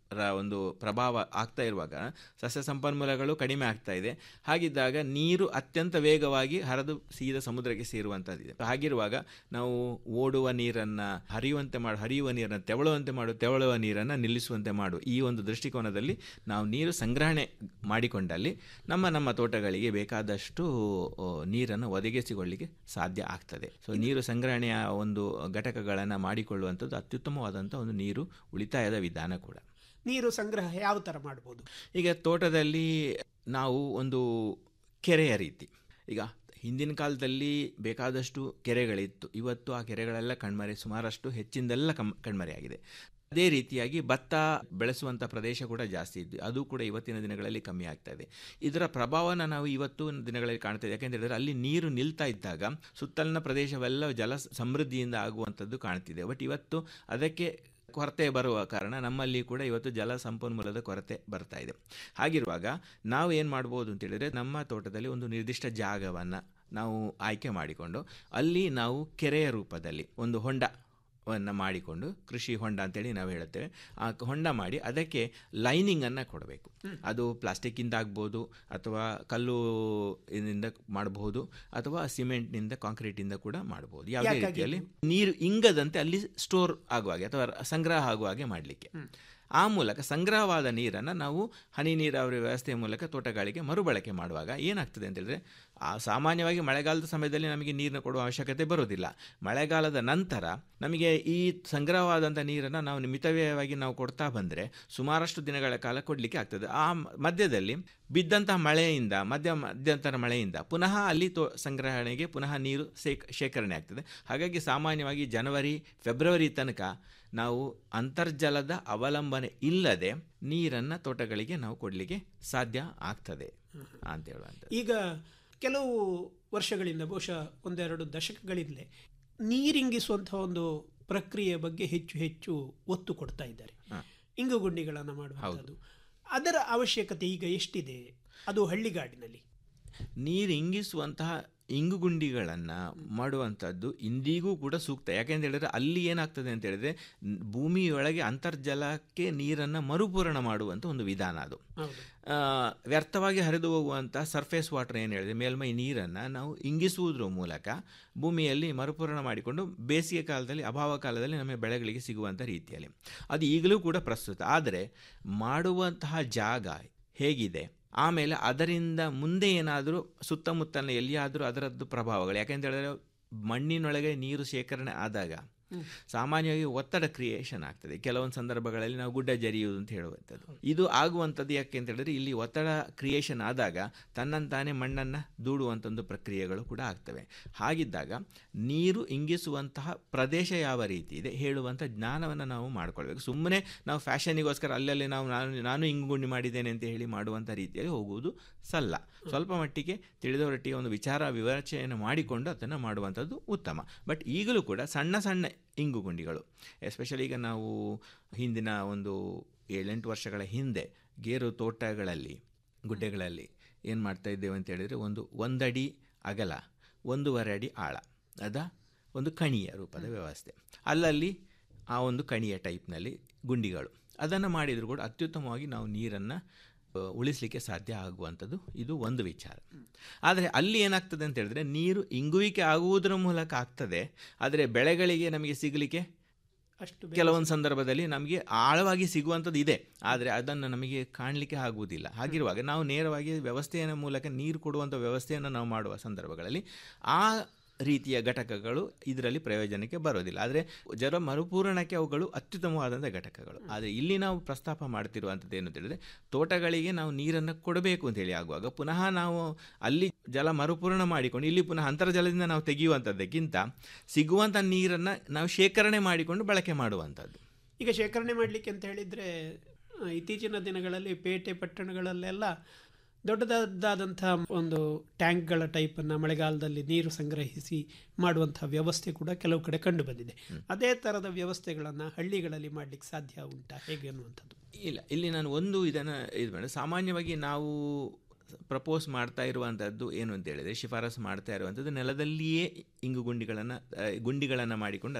ರ ಒಂದು ಪ್ರಭಾವ ಆಗ್ತಾ ಇರುವಾಗ ಸಸ್ಯ ಸಂಪನ್ಮೂಲಗಳು ಕಡಿಮೆ ಆಗ್ತಾ ಇದೆ ಹಾಗಿದ್ದಾಗ ನೀರು ಅತ್ಯಂತ ವೇಗವಾಗಿ ಹರಿದು ಸೀದಾ ಸಮುದ್ರಕ್ಕೆ ಸೇರುವಂಥದ್ದಿದೆ ಹಾಗಿರುವಾಗ ನಾವು ಓಡುವ ನೀರನ್ನು ಹರಿಯುವಂತೆ ಮಾಡು ಹರಿಯುವ ನೀರನ್ನು ತೆವಳುವಂತೆ ಮಾಡು ತೆವಳುವ ನೀರನ್ನು ನಿಲ್ಲಿಸುವಂತೆ ಮಾಡು ಈ ಒಂದು ದೃಷ್ಟಿಕೋನದಲ್ಲಿ ನಾವು ನೀರು ಸಂಗ್ರಹಣೆ ಮಾಡಿಕೊಂಡಲ್ಲಿ ನಮ್ಮ ನಮ್ಮ ತೋಟಗಳಿಗೆ ಬೇಕಾದಷ್ಟು ನೀರನ್ನು ಒದಗಿಸಿಕೊಳ್ಳಿಕ್ಕೆ ಸಾಧ್ಯ ಆಗ್ತದೆ ಸೊ ನೀರು ಸಂಗ್ರಹಣೆಯ ಒಂದು ಘಟಕಗಳನ್ನು ಮಾಡಿಕೊಳ್ಳುವಂಥದ್ದು ಅತ್ಯುತ್ತಮವಾದಂಥ ಒಂದು ನೀರು ಉಳಿತಾಯದ ವಿಧಾನ ಕೂಡ ನೀರು ಸಂಗ್ರಹ ಯಾವ ಥರ ಮಾಡ್ಬೋದು ಈಗ ತೋಟದಲ್ಲಿ ನಾವು ಒಂದು ಕೆರೆಯ ರೀತಿ ಈಗ ಹಿಂದಿನ ಕಾಲದಲ್ಲಿ ಬೇಕಾದಷ್ಟು ಕೆರೆಗಳಿತ್ತು ಇವತ್ತು ಆ ಕೆರೆಗಳೆಲ್ಲ ಕಣ್ಮರೆ ಸುಮಾರಷ್ಟು ಹೆಚ್ಚಿಂದೆಲ್ಲ ಕಮ್ ಕಣ್ಮರೆಯಾಗಿದೆ ಅದೇ ರೀತಿಯಾಗಿ ಭತ್ತ ಬೆಳೆಸುವಂಥ ಪ್ರದೇಶ ಕೂಡ ಜಾಸ್ತಿ ಇದ್ದು ಅದು ಕೂಡ ಇವತ್ತಿನ ದಿನಗಳಲ್ಲಿ ಕಮ್ಮಿ ಆಗ್ತಾ ಇದೆ ಇದರ ಪ್ರಭಾವನ ನಾವು ಇವತ್ತು ದಿನಗಳಲ್ಲಿ ಕಾಣ್ತಾ ಇದೆ ಯಾಕೆಂತ ಹೇಳಿದ್ರೆ ಅಲ್ಲಿ ನೀರು ನಿಲ್ತಾ ಇದ್ದಾಗ ಸುತ್ತಲಿನ ಪ್ರದೇಶವೆಲ್ಲ ಜಲ ಸಮೃದ್ಧಿಯಿಂದ ಆಗುವಂಥದ್ದು ಕಾಣ್ತಿದೆ ಬಟ್ ಇವತ್ತು ಅದಕ್ಕೆ ಕೊರತೆ ಬರುವ ಕಾರಣ ನಮ್ಮಲ್ಲಿ ಕೂಡ ಇವತ್ತು ಜಲ ಸಂಪನ್ಮೂಲದ ಕೊರತೆ ಬರ್ತಾ ಇದೆ ಹಾಗಿರುವಾಗ ನಾವು ಏನು ಮಾಡ್ಬೋದು ಅಂತೇಳಿದರೆ ನಮ್ಮ ತೋಟದಲ್ಲಿ ಒಂದು ನಿರ್ದಿಷ್ಟ ಜಾಗವನ್ನು ನಾವು ಆಯ್ಕೆ ಮಾಡಿಕೊಂಡು ಅಲ್ಲಿ ನಾವು ಕೆರೆಯ ರೂಪದಲ್ಲಿ ಒಂದು ಹೊಂಡ ವನ್ನು ಮಾಡಿಕೊಂಡು ಕೃಷಿ ಹೊಂಡ ಅಂತೇಳಿ ನಾವು ಹೇಳುತ್ತೇವೆ ಆ ಹೊಂಡ ಮಾಡಿ ಅದಕ್ಕೆ ಲೈನಿಂಗನ್ನು ಕೊಡಬೇಕು ಅದು ಪ್ಲಾಸ್ಟಿಕ್ಕಿಂದ ಆಗ್ಬೋದು ಅಥವಾ ಕಲ್ಲು ಇಂದ ಮಾಡಬಹುದು ಅಥವಾ ಸಿಮೆಂಟ್ನಿಂದ ಕಾಂಕ್ರೀಟಿಂದ ಕೂಡ ಮಾಡಬಹುದು ಯಾವುದೇ ರೀತಿಯಲ್ಲಿ ನೀರು ಇಂಗದಂತೆ ಅಲ್ಲಿ ಸ್ಟೋರ್ ಆಗುವ ಹಾಗೆ ಅಥವಾ ಸಂಗ್ರಹ ಆಗುವ ಹಾಗೆ ಮಾಡಲಿಕ್ಕೆ ಆ ಮೂಲಕ ಸಂಗ್ರಹವಾದ ನೀರನ್ನು ನಾವು ಹನಿ ನೀರಾವರಿ ವ್ಯವಸ್ಥೆಯ ಮೂಲಕ ತೋಟಗಾಳಿಗೆ ಮರುಬಳಕೆ ಮಾಡುವಾಗ ಏನಾಗ್ತದೆ ಅಂತ ಹೇಳಿದ್ರೆ ಆ ಸಾಮಾನ್ಯವಾಗಿ ಮಳೆಗಾಲದ ಸಮಯದಲ್ಲಿ ನಮಗೆ ನೀರನ್ನು ಕೊಡುವ ಅವಶ್ಯಕತೆ ಬರೋದಿಲ್ಲ ಮಳೆಗಾಲದ ನಂತರ ನಮಗೆ ಈ ಸಂಗ್ರಹವಾದಂಥ ನೀರನ್ನು ನಾವು ಮಿತವ್ಯಯವಾಗಿ ನಾವು ಕೊಡ್ತಾ ಬಂದರೆ ಸುಮಾರಷ್ಟು ದಿನಗಳ ಕಾಲ ಕೊಡಲಿಕ್ಕೆ ಆಗ್ತದೆ ಆ ಮಧ್ಯದಲ್ಲಿ ಬಿದ್ದಂತಹ ಮಳೆಯಿಂದ ಮಧ್ಯ ಮಧ್ಯಂತರ ಮಳೆಯಿಂದ ಪುನಃ ಅಲ್ಲಿ ತೋ ಸಂಗ್ರಹಣೆಗೆ ಪುನಃ ನೀರು ಸೇಕ್ ಶೇಖರಣೆ ಆಗ್ತದೆ ಹಾಗಾಗಿ ಸಾಮಾನ್ಯವಾಗಿ ಜನವರಿ ಫೆಬ್ರವರಿ ತನಕ ನಾವು ಅಂತರ್ಜಲದ ಅವಲಂಬನೆ ಇಲ್ಲದೆ ನೀರನ್ನು ತೋಟಗಳಿಗೆ ನಾವು ಕೊಡಲಿಕ್ಕೆ ಸಾಧ್ಯ ಆಗ್ತದೆ ಅಂತ ಹೇಳುವಂಥದ್ದು ಈಗ ಕೆಲವು ವರ್ಷಗಳಿಂದ ಬಹುಶಃ ಒಂದೆರಡು ದಶಕಗಳಿಂದಲೇ ನೀರಿಂಗಿಸುವಂತಹ ಒಂದು ಪ್ರಕ್ರಿಯೆ ಬಗ್ಗೆ ಹೆಚ್ಚು ಹೆಚ್ಚು ಒತ್ತು ಕೊಡ್ತಾ ಇದ್ದಾರೆ ಇಂಗುಗುಂಡಿಗಳನ್ನು ಮಾಡುವಂಥದ್ದು ಅದರ ಅವಶ್ಯಕತೆ ಈಗ ಎಷ್ಟಿದೆ ಅದು ಹಳ್ಳಿಗಾಡಿನಲ್ಲಿ ನೀರು ಇಂಗಿಸುವಂತಹ ಇಂಗುಗುಂಡಿಗಳನ್ನು ಮಾಡುವಂಥದ್ದು ಇಂದಿಗೂ ಕೂಡ ಸೂಕ್ತ ಯಾಕೆಂತ ಹೇಳಿದ್ರೆ ಅಲ್ಲಿ ಏನಾಗ್ತದೆ ಅಂತ ಹೇಳಿದ್ರೆ ಭೂಮಿಯೊಳಗೆ ಅಂತರ್ಜಲಕ್ಕೆ ನೀರನ್ನು ಮರುಪೂರಣ ಮಾಡುವಂಥ ಒಂದು ವಿಧಾನ ಅದು ವ್ಯರ್ಥವಾಗಿ ಹರಿದು ಹೋಗುವಂಥ ಸರ್ಫೇಸ್ ವಾಟರ್ ಏನು ಹೇಳಿದೆ ಮೇಲ್ಮೈ ನೀರನ್ನು ನಾವು ಇಂಗಿಸುವುದರ ಮೂಲಕ ಭೂಮಿಯಲ್ಲಿ ಮರುಪೂರಣ ಮಾಡಿಕೊಂಡು ಬೇಸಿಗೆ ಕಾಲದಲ್ಲಿ ಅಭಾವ ಕಾಲದಲ್ಲಿ ನಮ್ಮ ಬೆಳೆಗಳಿಗೆ ಸಿಗುವಂಥ ರೀತಿಯಲ್ಲಿ ಅದು ಈಗಲೂ ಕೂಡ ಪ್ರಸ್ತುತ ಆದರೆ ಮಾಡುವಂತಹ ಜಾಗ ಹೇಗಿದೆ ಆಮೇಲೆ ಅದರಿಂದ ಮುಂದೆ ಏನಾದರೂ ಸುತ್ತಮುತ್ತಲಿನ ಎಲ್ಲಿಯಾದರೂ ಅದರದ್ದು ಪ್ರಭಾವಗಳು ಯಾಕೆಂತ ಹೇಳಿದ್ರೆ ಮಣ್ಣಿನೊಳಗೆ ನೀರು ಶೇಖರಣೆ ಆದಾಗ ಸಾಮಾನ್ಯವಾಗಿ ಒತ್ತಡ ಕ್ರಿಯೇಷನ್ ಆಗ್ತದೆ ಕೆಲವೊಂದು ಸಂದರ್ಭಗಳಲ್ಲಿ ನಾವು ಗುಡ್ಡ ಜರಿಯುವುದು ಅಂತ ಹೇಳುವಂಥದ್ದು ಇದು ಆಗುವಂಥದ್ದು ಯಾಕೆ ಅಂತ ಹೇಳಿದ್ರೆ ಇಲ್ಲಿ ಒತ್ತಡ ಕ್ರಿಯೇಷನ್ ಆದಾಗ ತನ್ನಂತಾನೇ ಮಣ್ಣನ್ನು ದೂಡುವಂಥ ಒಂದು ಪ್ರಕ್ರಿಯೆಗಳು ಕೂಡ ಆಗ್ತವೆ ಹಾಗಿದ್ದಾಗ ನೀರು ಇಂಗಿಸುವಂತಹ ಪ್ರದೇಶ ಯಾವ ರೀತಿ ಇದೆ ಹೇಳುವಂಥ ಜ್ಞಾನವನ್ನು ನಾವು ಮಾಡ್ಕೊಳ್ಬೇಕು ಸುಮ್ಮನೆ ನಾವು ಫ್ಯಾಷನಿಗೋಸ್ಕರ ಅಲ್ಲಲ್ಲಿ ನಾವು ನಾನು ನಾನು ಇಂಗುಗುಂಡಿ ಮಾಡಿದ್ದೇನೆ ಅಂತ ಹೇಳಿ ಮಾಡುವಂಥ ರೀತಿಯಲ್ಲಿ ಹೋಗುವುದು ಸಲ್ಲ ಸ್ವಲ್ಪ ಮಟ್ಟಿಗೆ ತಿಳಿದವರೊಟ್ಟಿಗೆ ಒಂದು ವಿಚಾರ ವಿವರಣೆಯನ್ನು ಮಾಡಿಕೊಂಡು ಅದನ್ನು ಮಾಡುವಂಥದ್ದು ಉತ್ತಮ ಬಟ್ ಈಗಲೂ ಕೂಡ ಸಣ್ಣ ಸಣ್ಣ ಇಂಗುಗುಂಡಿಗಳು ಎಸ್ಪೆಷಲಿ ಈಗ ನಾವು ಹಿಂದಿನ ಒಂದು ಏಳೆಂಟು ವರ್ಷಗಳ ಹಿಂದೆ ಗೇರು ತೋಟಗಳಲ್ಲಿ ಗುಡ್ಡೆಗಳಲ್ಲಿ ಏನು ಮಾಡ್ತಾ ಇದ್ದೇವೆ ಅಂತ ಹೇಳಿದರೆ ಒಂದು ಒಂದಡಿ ಅಗಲ ಒಂದೂವರೆ ಅಡಿ ಆಳ ಅದ ಒಂದು ಕಣಿಯ ರೂಪದ ವ್ಯವಸ್ಥೆ ಅಲ್ಲಲ್ಲಿ ಆ ಒಂದು ಕಣಿಯ ಟೈಪ್ನಲ್ಲಿ ಗುಂಡಿಗಳು ಅದನ್ನು ಮಾಡಿದರೂ ಕೂಡ ಅತ್ಯುತ್ತಮವಾಗಿ ನಾವು ನೀರನ್ನು ಉಳಿಸಲಿಕ್ಕೆ ಸಾಧ್ಯ ಆಗುವಂಥದ್ದು ಇದು ಒಂದು ವಿಚಾರ ಆದರೆ ಅಲ್ಲಿ ಏನಾಗ್ತದೆ ಅಂತ ಹೇಳಿದ್ರೆ ನೀರು ಇಂಗುವಿಕೆ ಆಗುವುದರ ಮೂಲಕ ಆಗ್ತದೆ ಆದರೆ ಬೆಳೆಗಳಿಗೆ ನಮಗೆ ಸಿಗಲಿಕ್ಕೆ ಅಷ್ಟು ಕೆಲವೊಂದು ಸಂದರ್ಭದಲ್ಲಿ ನಮಗೆ ಆಳವಾಗಿ ಸಿಗುವಂಥದ್ದು ಇದೆ ಆದರೆ ಅದನ್ನು ನಮಗೆ ಕಾಣಲಿಕ್ಕೆ ಆಗುವುದಿಲ್ಲ ಹಾಗಿರುವಾಗ ನಾವು ನೇರವಾಗಿ ವ್ಯವಸ್ಥೆಯ ಮೂಲಕ ನೀರು ಕೊಡುವಂಥ ವ್ಯವಸ್ಥೆಯನ್ನು ನಾವು ಮಾಡುವ ಸಂದರ್ಭಗಳಲ್ಲಿ ಆ ರೀತಿಯ ಘಟಕಗಳು ಇದರಲ್ಲಿ ಪ್ರಯೋಜನಕ್ಕೆ ಬರೋದಿಲ್ಲ ಆದರೆ ಜಲ ಮರುಪೂರಣಕ್ಕೆ ಅವುಗಳು ಅತ್ಯುತ್ತಮವಾದಂಥ ಘಟಕಗಳು ಆದರೆ ಇಲ್ಲಿ ನಾವು ಪ್ರಸ್ತಾಪ ಮಾಡ್ತಿರುವಂಥದ್ದು ಏನು ಹೇಳಿದ್ರೆ ತೋಟಗಳಿಗೆ ನಾವು ನೀರನ್ನು ಕೊಡಬೇಕು ಅಂತೇಳಿ ಆಗುವಾಗ ಪುನಃ ನಾವು ಅಲ್ಲಿ ಜಲ ಮರುಪೂರಣ ಮಾಡಿಕೊಂಡು ಇಲ್ಲಿ ಪುನಃ ಅಂತರ್ಜಲದಿಂದ ನಾವು ತೆಗೆಯುವಂಥದ್ದಕ್ಕಿಂತ ಸಿಗುವಂಥ ನೀರನ್ನು ನಾವು ಶೇಖರಣೆ ಮಾಡಿಕೊಂಡು ಬಳಕೆ ಮಾಡುವಂಥದ್ದು ಈಗ ಶೇಖರಣೆ ಮಾಡಲಿಕ್ಕೆ ಅಂತ ಹೇಳಿದರೆ ಇತ್ತೀಚಿನ ದಿನಗಳಲ್ಲಿ ಪೇಟೆ ಪಟ್ಟಣಗಳಲ್ಲೆಲ್ಲ ದೊಡ್ಡದಾದಂಥ ಒಂದು ಟ್ಯಾಂಕ್ಗಳ ಟೈಪನ್ನು ಮಳೆಗಾಲದಲ್ಲಿ ನೀರು ಸಂಗ್ರಹಿಸಿ ಮಾಡುವಂಥ ವ್ಯವಸ್ಥೆ ಕೂಡ ಕೆಲವು ಕಡೆ ಕಂಡು ಬಂದಿದೆ ಅದೇ ಥರದ ವ್ಯವಸ್ಥೆಗಳನ್ನು ಹಳ್ಳಿಗಳಲ್ಲಿ ಮಾಡಲಿಕ್ಕೆ ಸಾಧ್ಯ ಉಂಟಾ ಹೇಗೆ ಅನ್ನುವಂಥದ್ದು ಇಲ್ಲ ಇಲ್ಲಿ ನಾನು ಒಂದು ಇದನ್ನು ಇದು ಮಾಡಿ ಸಾಮಾನ್ಯವಾಗಿ ನಾವು ಪ್ರಪೋಸ್ ಮಾಡ್ತಾ ಇರುವಂಥದ್ದು ಏನು ಅಂತ ಹೇಳಿದರೆ ಶಿಫಾರಸು ಮಾಡ್ತಾ ಇರುವಂಥದ್ದು ನೆಲದಲ್ಲಿಯೇ ಇಂಗು ಗುಂಡಿಗಳನ್ನು ಗುಂಡಿಗಳನ್ನು ಮಾಡಿಕೊಂಡು ಅದನ್ನು